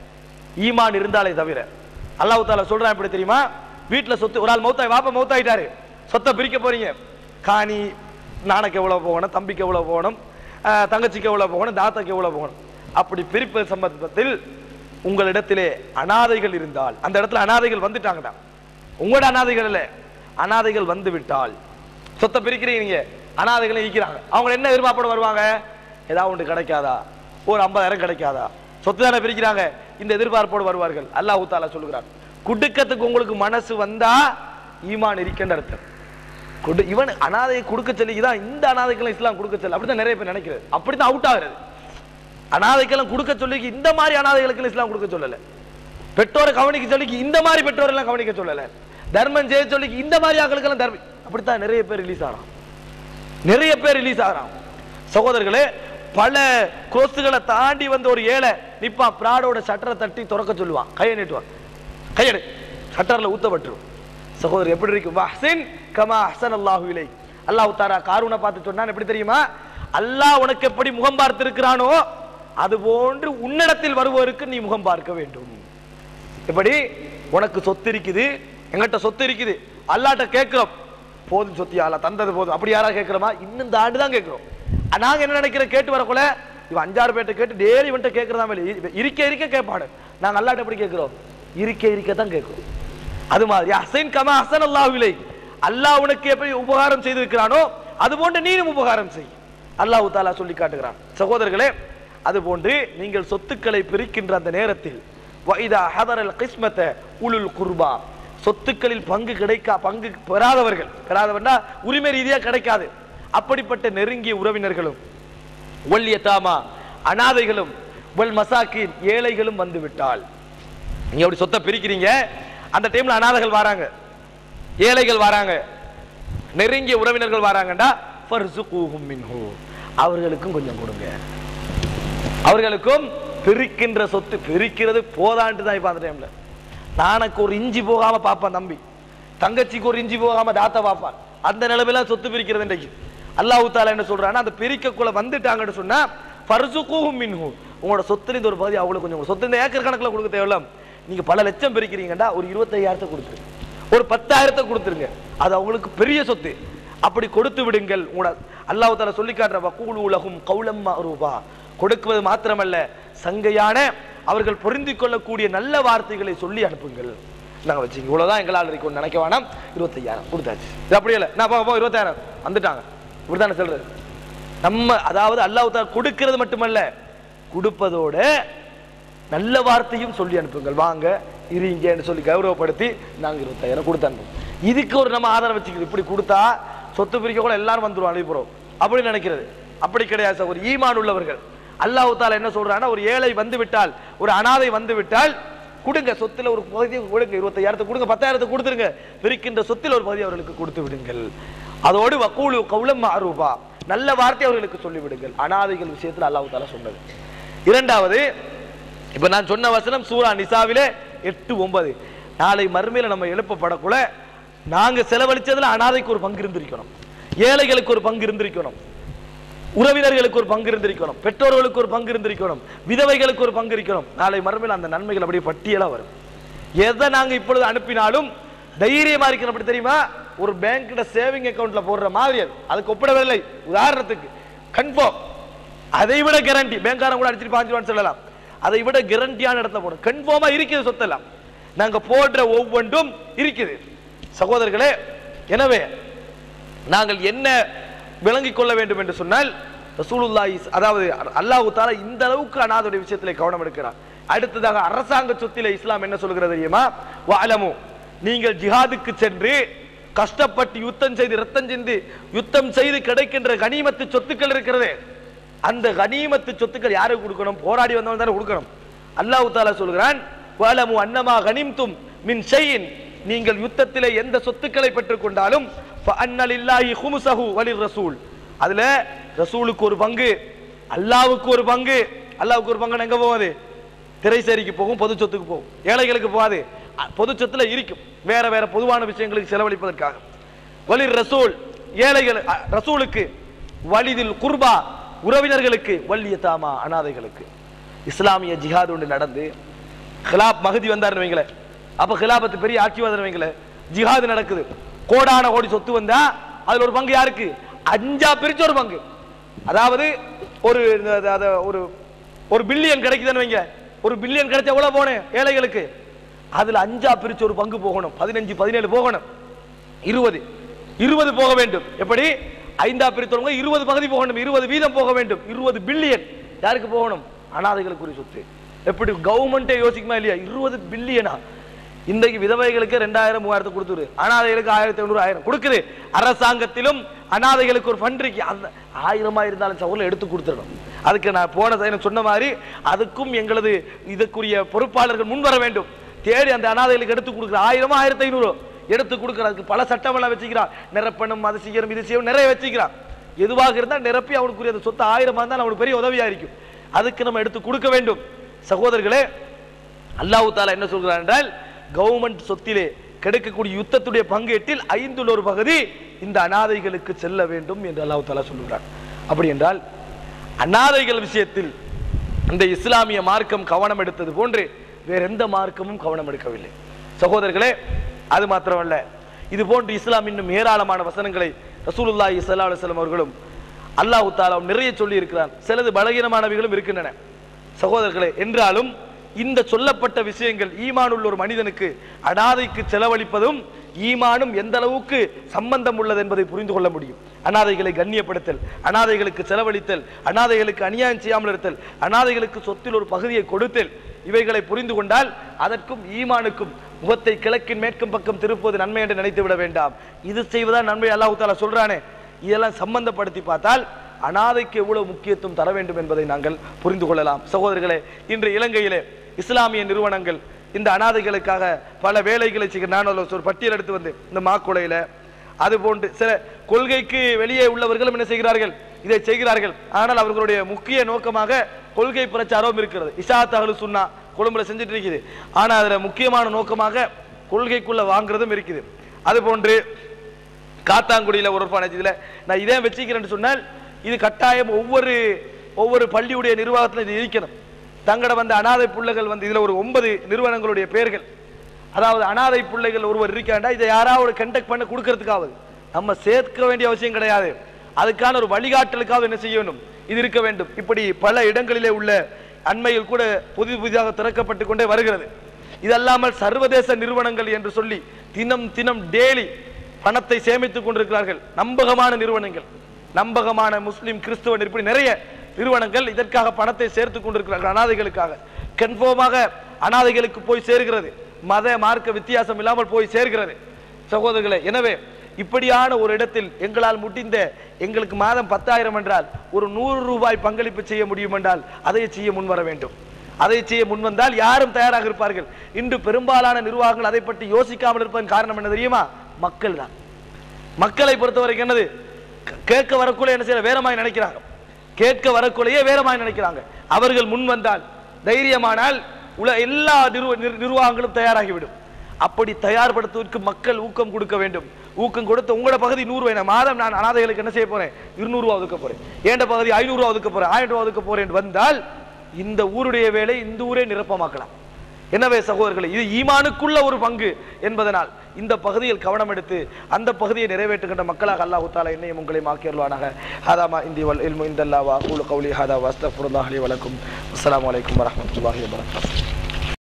ஈமான் இருந்தாலே தவிர அல்லாஹ் தாலா சொல்றான் எப்படி தெரியுமா வீட்டுல சொத்து ஒரு ஆள் மௌத்தாய் வாப்பா மௌத்தாயிட்டாரு சொத்தை பிரிக்க போறீங்க காணி நானக்கு எவ்வளவு போகணும் தம்பிக்கு எவ்வளவு போகணும் ஆஹ் தங்கச்சிக்கு எவ்வளவு போகணும் தாத்தாக்கு எவ்வளவு போகணும் அப்படி பிரிப்பது சம்பந்தத்தில் உங்களிடத்திலே அனாதைகள் இருந்தால் அந்த இடத்துல அனாதைகள் வந்துட்டாங்கடா உங்களோட அனாதைகள் இல்ல அனாதைகள் வந்து விட்டால் சொத்தை பிரிக்கிறீங்க நீங்க அனாதைகளை ஈக்கிறாங்க அவங்க என்ன எதிர்பார்ப்போட வருவாங்க ஏதாவது ஒன்று கிடைக்காதா ஒரு ஐம்பதாயிரம் கிடைக்காதா சொத்து தானே பிரிக்கிறாங்க இந்த எதிர்பார்ப்போடு வருவார்கள் அல்லாஹ் தாலா சொல்லுகிறான் குடுக்கத்துக்கு உங்களுக்கு மனசு வந்தா ஈமான் இருக்கின்ற அர்த்தம் கொடு இவன் அனாதையை கொடுக்க சொல்லிதான் இந்த அனாதைக்கெல்லாம் இஸ்லாம் கொடுக்க சொல்லி அப்படிதான் நிறைய பேர் நினைக்கிறது அப்படிதான் அவுட் ஆகுறது அனாதைக்கெல்லாம் கொடுக்க சொல்லி இந்த மாதிரி அனாதைகளுக்கு இஸ்லாம் கொடுக்க சொல்லல பெற்றோரை கவனிக்க சொல்லி இந்த மாதிரி பெற்றோர் எல்லாம் கவனிக்க சொல்லல தர்மம் செய்ய சொல்லி இந்த மாதிரி ஆட்களுக்கெல்லாம் தர்மம் அப்படித்தான் நிறைய பேர் ரிலீஸ் ஆகிறான் நிறைய பேர் ரிலீஸ் ஆகிறான் சகோதரர்களே பல கோஸ்துகளை தாண்டி வந்த ஒரு ஏழை நிப்பான் பிராடோட சட்டரை தட்டி திறக்க சொல்லுவான் கையை நீட்டுவான் கையெடு சட்டர்ல ஊத்தப்பட்டுரும் சகோதரர் எப்படி இருக்கு வஹ்சின் கமா அஹ்சன் அல்லாஹு இலை அல்லாஹ் தாரா காரூனை பார்த்து சொன்னான் எப்படி தெரியுமா அல்லாஹ் உனக்கு எப்படி முகம் பார்த்து இருக்கிறானோ அது போன்று உன்னிடத்தில் வருவோருக்கு நீ முகம் பார்க்க வேண்டும் இப்படி உனக்கு சொத்து இருக்குது எங்கிட்ட சொத்து இருக்குது அல்லாட்ட கேட்கிறோம் போதும் சொத்தி ஆளா தந்தது போதும் அப்படி யாரா கேட்கிறோமா இன்னும் இந்த ஆண்டு தான் கேட்கிறோம் ஆ, நாங்க என்ன நினைக்கிறோம் கேட்டு வரக்குள்ள இவன் அஞ்சாறு பேர்ட்ட கேட்டு டெய்லி இவன்ட்ட கேட்கறதா மேலே இருக்க இருக்க கேட்பாடு நாங்க அல்லாட்ட எப்படி கேட்கிறோம் இருக்க இருக்க தான் கேட்கிறோம் அது மாதிரி அசைன் கமா அசன் அல்லாஹ்விலை அல்லாஹ் உனக்கு எப்படி உபகாரம் செய்திருக்கிறானோ அது போன்று நீனும் உபகாரம் செய் அல்லாஹ் தாலா சொல்லி காட்டுகிறான் சகோதரர்களே அது போன்று நீங்கள் சொத்துக்களை பிரிக்கின்ற அந்த நேரத்தில் வைதா ஹதரல் கிஸ்மத்த உலுல் குர்பா சொத்துக்களில் பங்கு கிடைக்கா பங்கு பெறாதவர்கள் பெறாதவர்னா உரிமை ரீதியா கிடைக்காது அப்படிப்பட்ட நெருங்கிய உறவினர்களும் ஒல் யதாமா அனாதைகளும் வல் மசாக்கின் ஏழைகளும் வந்து விட்டால் நீங்க அப்படி சொத்தை பிரிக்கிறீங்க அந்த டைம்ல அனாதைகள் வராங்க ஏழைகள் வராங்க நெருங்கிய உறவினர்கள் வராங்கண்டா ஃபர்சுகூஹும் மின்ஹு அவர்களுக்கும் கொஞ்சம் கொடுங்க அவர்களுக்கும் பிரிக்கின்ற சொத்து பிரிக்கிறது போதான்ட்டு தான் இப்ப அந்த டைம்ல நானக்கு ஒரு இஞ்சி போகாம பாப்பான் தம்பி தங்கச்சிக்கு ஒரு இஞ்சி போகாம தாத்தா பாப்பான் அந்த நிலைமையில சொத்து பிரிக்கிறது இன்றைக்கு அல்லாஹ் தாலா என்ன சொல்றான்னா அந்த பிரிக்கக்குள்ள வந்துட்டாங்கன்னு சொன்னா ஃபர்சுகூஹும் மின்ஹு உங்களோட சொத்துல இந்த ஒரு பகுதி அவங்களுக்கு கொஞ்சம் சொத்து இந்த ஏக்கர் கணக்குல கொடுக்க தேவையில்ல நீங்க பல லட்சம் பிரிக்கிறீங்கடா ஒரு இருபத்தையாயிரத்தை கொடுத்துருங்க ஒரு பத்தாயிரத்தை கொடுத்துருங்க அது அவங்களுக்கு பெரிய சொத்து அப்படி கொடுத்து விடுங்கள் உங்களோட அல்லாஹ் தாலா சொல்லி காட்டுற வக்கூல் உலகும் கௌலம் ரூபா கொடுக்குவது மாத்திரமல்ல சங்கையான அவர்கள் பொருந்தி கொள்ளக்கூடிய நல்ல வார்த்தைகளை சொல்லி அனுப்புங்கள் நாங்க வச்சுங்க இவ்வளவுதான் எங்களால் இருக்கும் நினைக்க வேணாம் இருபத்தையாயிரம் கொடுத்தாச்சு இது அப்படியே இல்லை நான் போக இருபத்தாயிரம் வந்துட்டாங்க இப்படித்தானே சொல்றது நம்ம அதாவது அல்லாஹ் தாலா கொடுக்கிறது மட்டுமல்ல கொடுப்பதோட நல்ல வார்த்தையும் சொல்லி அனுப்புங்கள் வாங்க இருங்கன்னு சொல்லி கௌரவப்படுத்தி நாங்க இருபத்தாயிரம் கொடுத்து அனுப்புவோம் இதுக்கு ஒரு நம்ம ஆதரவு வச்சுக்கிறது இப்படி கொடுத்தா சொத்து பிரிக்க கூட எல்லாரும் வந்துருவோம் அழிப்புறோம் அப்படி நினைக்கிறது அப்படி கிடையாது சார் ஒரு ஈமான் உள்ளவர்கள் அல்லாஹ் தாலா என்ன சொல்றான்னா ஒரு ஏழை வந்து விட்டால் ஒரு அனாதை வந்து விட்டால் கொடுங்க சொத்துல ஒரு பகுதியை கொடுங்க இருபத்தையாயிரத்தை கொடுங்க பத்தாயிரத்தை கொடுத்துருங்க பிரிக்கின்ற சொத்தில் ஒரு பகுதி அவர்களுக்கு கொடுத்து விடுங்கள் அதோடு வக்கூலு கௌலம் மாரூபா நல்ல வார்த்தை அவர்களுக்கு சொல்லி விடுங்கள் அனாதைகள் விஷயத்தில் அல்லாஹ் தாலா சொன்னது இரண்டாவது இப்ப நான் சொன்ன வசனம் சூரா நிசாவிலே எட்டு ஒன்பது நாளை மறுமையில நம்ம எழுப்பப்படக்குள்ள நாங்க செலவழிச்சதுல அனாதைக்கு ஒரு பங்கு இருந்திருக்கணும் ஏழைகளுக்கு ஒரு பங்கு இருந்திருக்கணும் உறவினர்களுக்கு ஒரு பங்கு இருந்திருக்கணும் பெற்றோர்களுக்கு ஒரு பங்கு இருந்திருக்கணும் விதவைகளுக்கு ஒரு பங்கு இருக்கணும் நாளை மறுமையில் அந்த நன்மைகள் அப்படியே பட்டியலா வரும் எதை நாங்க இப்பொழுது அனுப்பினாலும் தைரியமா இருக்கணும் அப்படி தெரியுமா ஒரு பேங்க்ல சேவிங் அக்கவுண்ட்ல போடுற மாதிரி அது அதுக்கு ஒப்பிடவில்லை உதாரணத்துக்கு கன்ஃபார்ம் அதை விட கேரண்டி பேங்காரன் கூட அடிச்சுட்டு பாஞ்சிருவான்னு சொல்லலாம் அதை விட கேரண்டியான இடத்துல போடும் கன்ஃபார்மா இருக்குது சொத்தெல்லாம் நாங்க போடுற ஒவ்வொன்றும் இருக்குது சகோதரர்களே எனவே நாங்கள் என்ன விளங்கிக் கொள்ள வேண்டும் என்று சொன்னால் ரசூலுல்லாஹி அதாவது அல்லாஹ் தாலா இந்த அளவுக்கு அனாதையுடைய விஷயத்திலே கவனம் எடுக்கிறார் அடுத்ததாக அரசாங்க சொத்திலே இஸ்லாம் என்ன சொல்கிறது தெரியுமா வாலமு நீங்கள் ஜிஹாதுக்கு சென்று கஷ்டப்பட்டு யுத்தம் செய்து ரத்தம் சிந்தி யுத்தம் செய்து கிடைக்கின்ற கனிமத்து சொத்துக்கள் இருக்கிறதே அந்த கனிமத்து சொத்துக்கள் யாருக்கு கொடுக்கணும் போராடி வந்தவன் தானே கொடுக்கணும் அல்லாஹ் தாலா சொல்கிறான் வாலமு அன்னமா கனிம்தும் மின் ஷையின் நீங்கள் யுத்தத்திலே எந்த சொத்துக்களை பெற்றுக் கொண்டாலும் ஃபஅன்னலில்லாஹி ஹுமுஸஹு வலிர் ரசூல் அதுல ரசூலுக்கு ஒரு பங்கு அல்லாஹ்வுக்கு ஒரு பங்கு அல்லாஹ்வுக்கு ஒரு பங்கு எங்க போகுது திரைசேரிக்கு போகும் பொது சொத்துக்கு போகும் ஏழைகளுக்கு போகாது அ- பொது சொத்துல இருக்கும் வேற வேற பொதுவான விஷயங்களுக்கு செலவழிப்பதற்காக வலிர் ரசூல் ஏழைகள் அ, ரசூலுக்கு வலிதில் குர்பா உறவினர்களுக்கு வல்லியதாமா அனாதைகளுக்கு இஸ்லாமிய ஜிஹாத் ஒன்று நடந்து ஹிலாப் மகதி வந்தாருன்னு வைங்களேன் அப்ப ஹிலாபத்து பெரிய ஆட்சிவாதம் வைங்களேன் ஜிஹாது நடக்குது கோடான கோடி சொத்து வந்தா அதுல ஒரு பங்கு யாருக்கு அஞ்சா பிரிச்ச ஒரு பங்கு அதாவது ஒரு இந்த- இந்த- அத ஒரு ஒரு பில்லியன் கிடைக்குதுன்னு வைங்க ஒரு பில்லியன் கிடைச்சா எவ்வளவு போனேன் ஏழைகளுக்கு அதுல அஞ்சா பிரிச்ச ஒரு பங்கு போகணும் பதினஞ்சு பதினேழு போகணும் இருபது இருபது போக வேண்டும் எப்படி ஐந்தா பிரித்தவங்க இருபது பகுதி போகணும் இருபது வீதம் போக வேண்டும் இருபது பில்லியன் யாருக்கு போகணும் அனாதைகளுக்குரிய சொத்து எப்படி கவர்மெண்ட்டே யோசிக்குமா இல்லையா இருபது பில்லியனா இன்றைக்கு விதவைகளுக்கு ரெண்டாயிரம் மூவாயிரத்தை கொடுத்துரு அனாதைகளுக்கு ஆயிரத்தி ஐநூறு ஆயிரம் கொடுக்குது அரசாங்கத்திலும் அனாதைகளுக்கு ஒரு ஃபண்ட் இருக்கு அந்த ஆயிரமா இருந்தாலும் சவுல எடுத்து கொடுத்துடணும் அதுக்கு நான் போன எனக்கு சொன்ன மாதிரி அதுக்கும் எங்களது இதுக்குரிய பொறுப்பாளர்கள் முன் வர வேண்டும் தேடி அந்த அனாதைகளுக்கு எடுத்து கொடுக்குற ஆயிரமா ஆயிரத்தி ஐநூறு எடுத்து கொடுக்கறதுக்கு பல சட்டமெல்லாம் வச்சுக்கிறான் நிரப்பணும் அது செய்யணும் இது செய்யணும் நிறைய வச்சுக்கிறான் எதுவாக இருந்தால் நிரப்பி அவனுக்குரிய அந்த சொத்து ஆயிரமா இருந்தால் அவனுக்கு பெரிய உதவியா இருக்கும் அதுக்கு நம்ம எடுத்து கொடுக்க வேண்டும் சகோதரர்களே அல்லாஹ் தாலா என்ன சொல்கிறார் என்றால் கவர்மெண்ட் சொத்திலே கிடைக்கக்கூடிய யுத்தத்துடைய பங்கீட்டில் ஐந்துல ஒரு பகுதி இந்த அனாதைகளுக்கு செல்ல வேண்டும் என்று அல்லாஹ் தாலா சொல்லுகிறார் அப்படி என்றால் அனாதைகள் விஷயத்தில் இந்த இஸ்லாமிய மார்க்கம் கவனம் எடுத்தது போன்று வேற எந்த மார்க்கமும் கவனம் எடுக்கவில்லை சகோதரர்களே அது மாத்திரமல்ல இது போன்று இஸ்லாம் இன்னும் ஏராளமான வசனங்களை ரசூலுல்லாஹி ஸல்லல்லாஹு அலைஹி வஸல்லம் அவர்களும் அல்லாஹ் தாலா நிறைய சொல்லி இருக்கிறார் சிலது பலகீனமானவைகளும் இருக்கின்றன சகோதரர்களே என்றாலும் இந்த சொல்லப்பட்ட விஷயங்கள் ஈமான் உள்ள ஒரு மனிதனுக்கு அனாதைக்கு செலவழிப்பதும் ஈமானும் எந்த அளவுக்கு சம்பந்தம் உள்ளது என்பதை புரிந்து கொள்ள முடியும் அனாதைகளை கண்ணியப்படுத்தல் அனாதைகளுக்கு செலவழித்தல் அனாதைகளுக்கு அநியாயம் செய்யாமல் இருத்தல் அனாதைகளுக்கு சொத்தில் ஒரு பகுதியை கொடுத்தல் இவைகளை புரிந்து கொண்டால் அதற்கும் ஈமானுக்கும் முகத்தை கிழக்கின் மேற்கும் பக்கம் திருப்புவது நன்மை என்று நினைத்து விட வேண்டாம் இது செய்வதால் நன்மை அல்லாஹ் தாலா சொல்றானே இதெல்லாம் சம்பந்தப்படுத்தி பார்த்தால் அனாதைக்கு எவ்வளவு முக்கியத்துவம் தர வேண்டும் என்பதை நாங்கள் புரிந்து கொள்ளலாம் சகோதரர்களே இன்று இலங்கையிலே இஸ்லாமிய நிறுவனங்கள் இந்த அனாதைகளுக்காக பல வேலைகளை செய்கிற நான் ஒரு ஒரு பட்டியல் எடுத்து வந்து இந்த மாக்குளையில அது போன்று சில கொள்கைக்கு வெளியே உள்ளவர்களும் என்ன செய்கிறார்கள் இதை செய்கிறார்கள் ஆனால் அவர்களுடைய முக்கிய நோக்கமாக கொள்கை பிரச்சாரம் இருக்கிறது இஷா தகலு சுன்னா கொழும்புல செஞ்சுட்டு இருக்குது ஆனா அதுல முக்கியமான நோக்கமாக கொள்கைக்குள்ள வாங்குறதும் இருக்குது அது போன்று காத்தாங்குடியில ஒரு orphanage இதுல நான் இதே வச்சுக்கிறேன்னு சொன்னால் இது கட்டாயம் ஒவ்வொரு ஒவ்வொரு பள்ளியுடைய நிர்வாகத்தில் இது இருக்கணும் தங்கட வந்த அனாதை பிள்ளைகள் வந்து இதுல ஒரு ஒன்பது நிறுவனங்களுடைய பெயர்கள் அதாவது அனாதை பிள்ளைகள் ஒருவர் இருக்காண்டா இதை யாராவது கண்டக்ட் பண்ண கொடுக்கறதுக்காவது நம்ம சேர்க்க வேண்டிய அவசியம் கிடையாது அதுக்கான ஒரு வழிகாட்டலுக்காவது என்ன செய்ய வேண்டும் இது இருக்க வேண்டும் இப்படி பல இடங்களிலே உள்ள அண்மையில் கூட புதிது புதிதாக திறக்கப்பட்டு கொண்டே வருகிறது இதல்லாமல் சர்வதேச நிறுவனங்கள் என்று சொல்லி தினம் தினம் டெய்லி பணத்தை சேமித்துக் கொண்டிருக்கிறார்கள் நம்பகமான நிறுவனங்கள் நம்பகமான முஸ்லிம் கிறிஸ்துவ இப்படி நிறைய நிறுவனங்கள் இதற்காக பணத்தை சேர்த்துக் கொண்டிருக்கிறார்கள் அனாதைகளுக்காக கன்ஃபார்மாக அனாதைகளுக்கு போய் சேர்கிறது மத மார்க்க வித்தியாசம் இல்லாமல் போய் சேர்கிறது சகோதரர்களே எனவே இப்படியான ஒரு இடத்தில் எங்களால் முடிந்த எங்களுக்கு மாதம் பத்தாயிரம் என்றால் ஒரு நூறு ரூபாய் பங்களிப்பு செய்ய முடியும் என்றால் அதை செய்ய முன்வர வேண்டும் அதை செய்ய முன்வந்தால் யாரும் தயாராக இருப்பார்கள் இன்று பெரும்பாலான நிர்வாகங்கள் அதை பற்றி யோசிக்காமல் இருப்பதன் காரணம் என்ன தெரியுமா மக்கள் தான் மக்களை பொறுத்த வரைக்கும் என்னது கே- கேட்க வரக்குள்ள என்ன செய்யற வேறமாய் நினைக்கிறாங்க கேட்க வரக்குள்ளேயே வேறமாய் நினைக்கிறாங்க அவர்கள் முன் வந்தால் தைரியமானால் உல எல்லா நிர்வ- நிர்- நிர்வாகங்களும் தயாராகிவிடும் அப்படி தயார்படுத்துவதற்கு மக்கள் ஊக்கம் கொடுக்க வேண்டும் ஊக்கம் கொடுத்து உங்களோட பகுதி நூறு ரூபாய் மாதம் நான் அனாதைகளுக்கு என்ன செய்ய போறேன் இருநூறு ரூபா ஒதுக்க போறேன் ஏண்ட பகுதி ஐநூறு ரூபா ஒதுக்க போறேன் ஆயிரம் ரூபா ஒதுக்க போறேன் என்று வந்தால் இந்த ஊருடைய வேலை இந்த ஊரே நிரப்பமாக்கலாம் எனவே சகோதரர்களே இது ஈமானுக்குள்ள ஒரு பங்கு என்பதனால் இந்த பகுதியில் கவனம் எடுத்து அந்த பகுதியை நிறைவேற்றுகின்ற மக்களாக அல்லாஹ் தாலா என்னையும் உங்களையும் ஆக்கியருள்வானாக ஹாதாமா இந்தி வல் இல்மு இந்தல்லாவா கூலு கௌலி ஹாதா வஸ்தஃபுருல்லாஹி வலக்கும் அஸ்ஸலாமு அலைக்கும் வரஹ்மத்துல்லாஹி வபரகாத்துஹு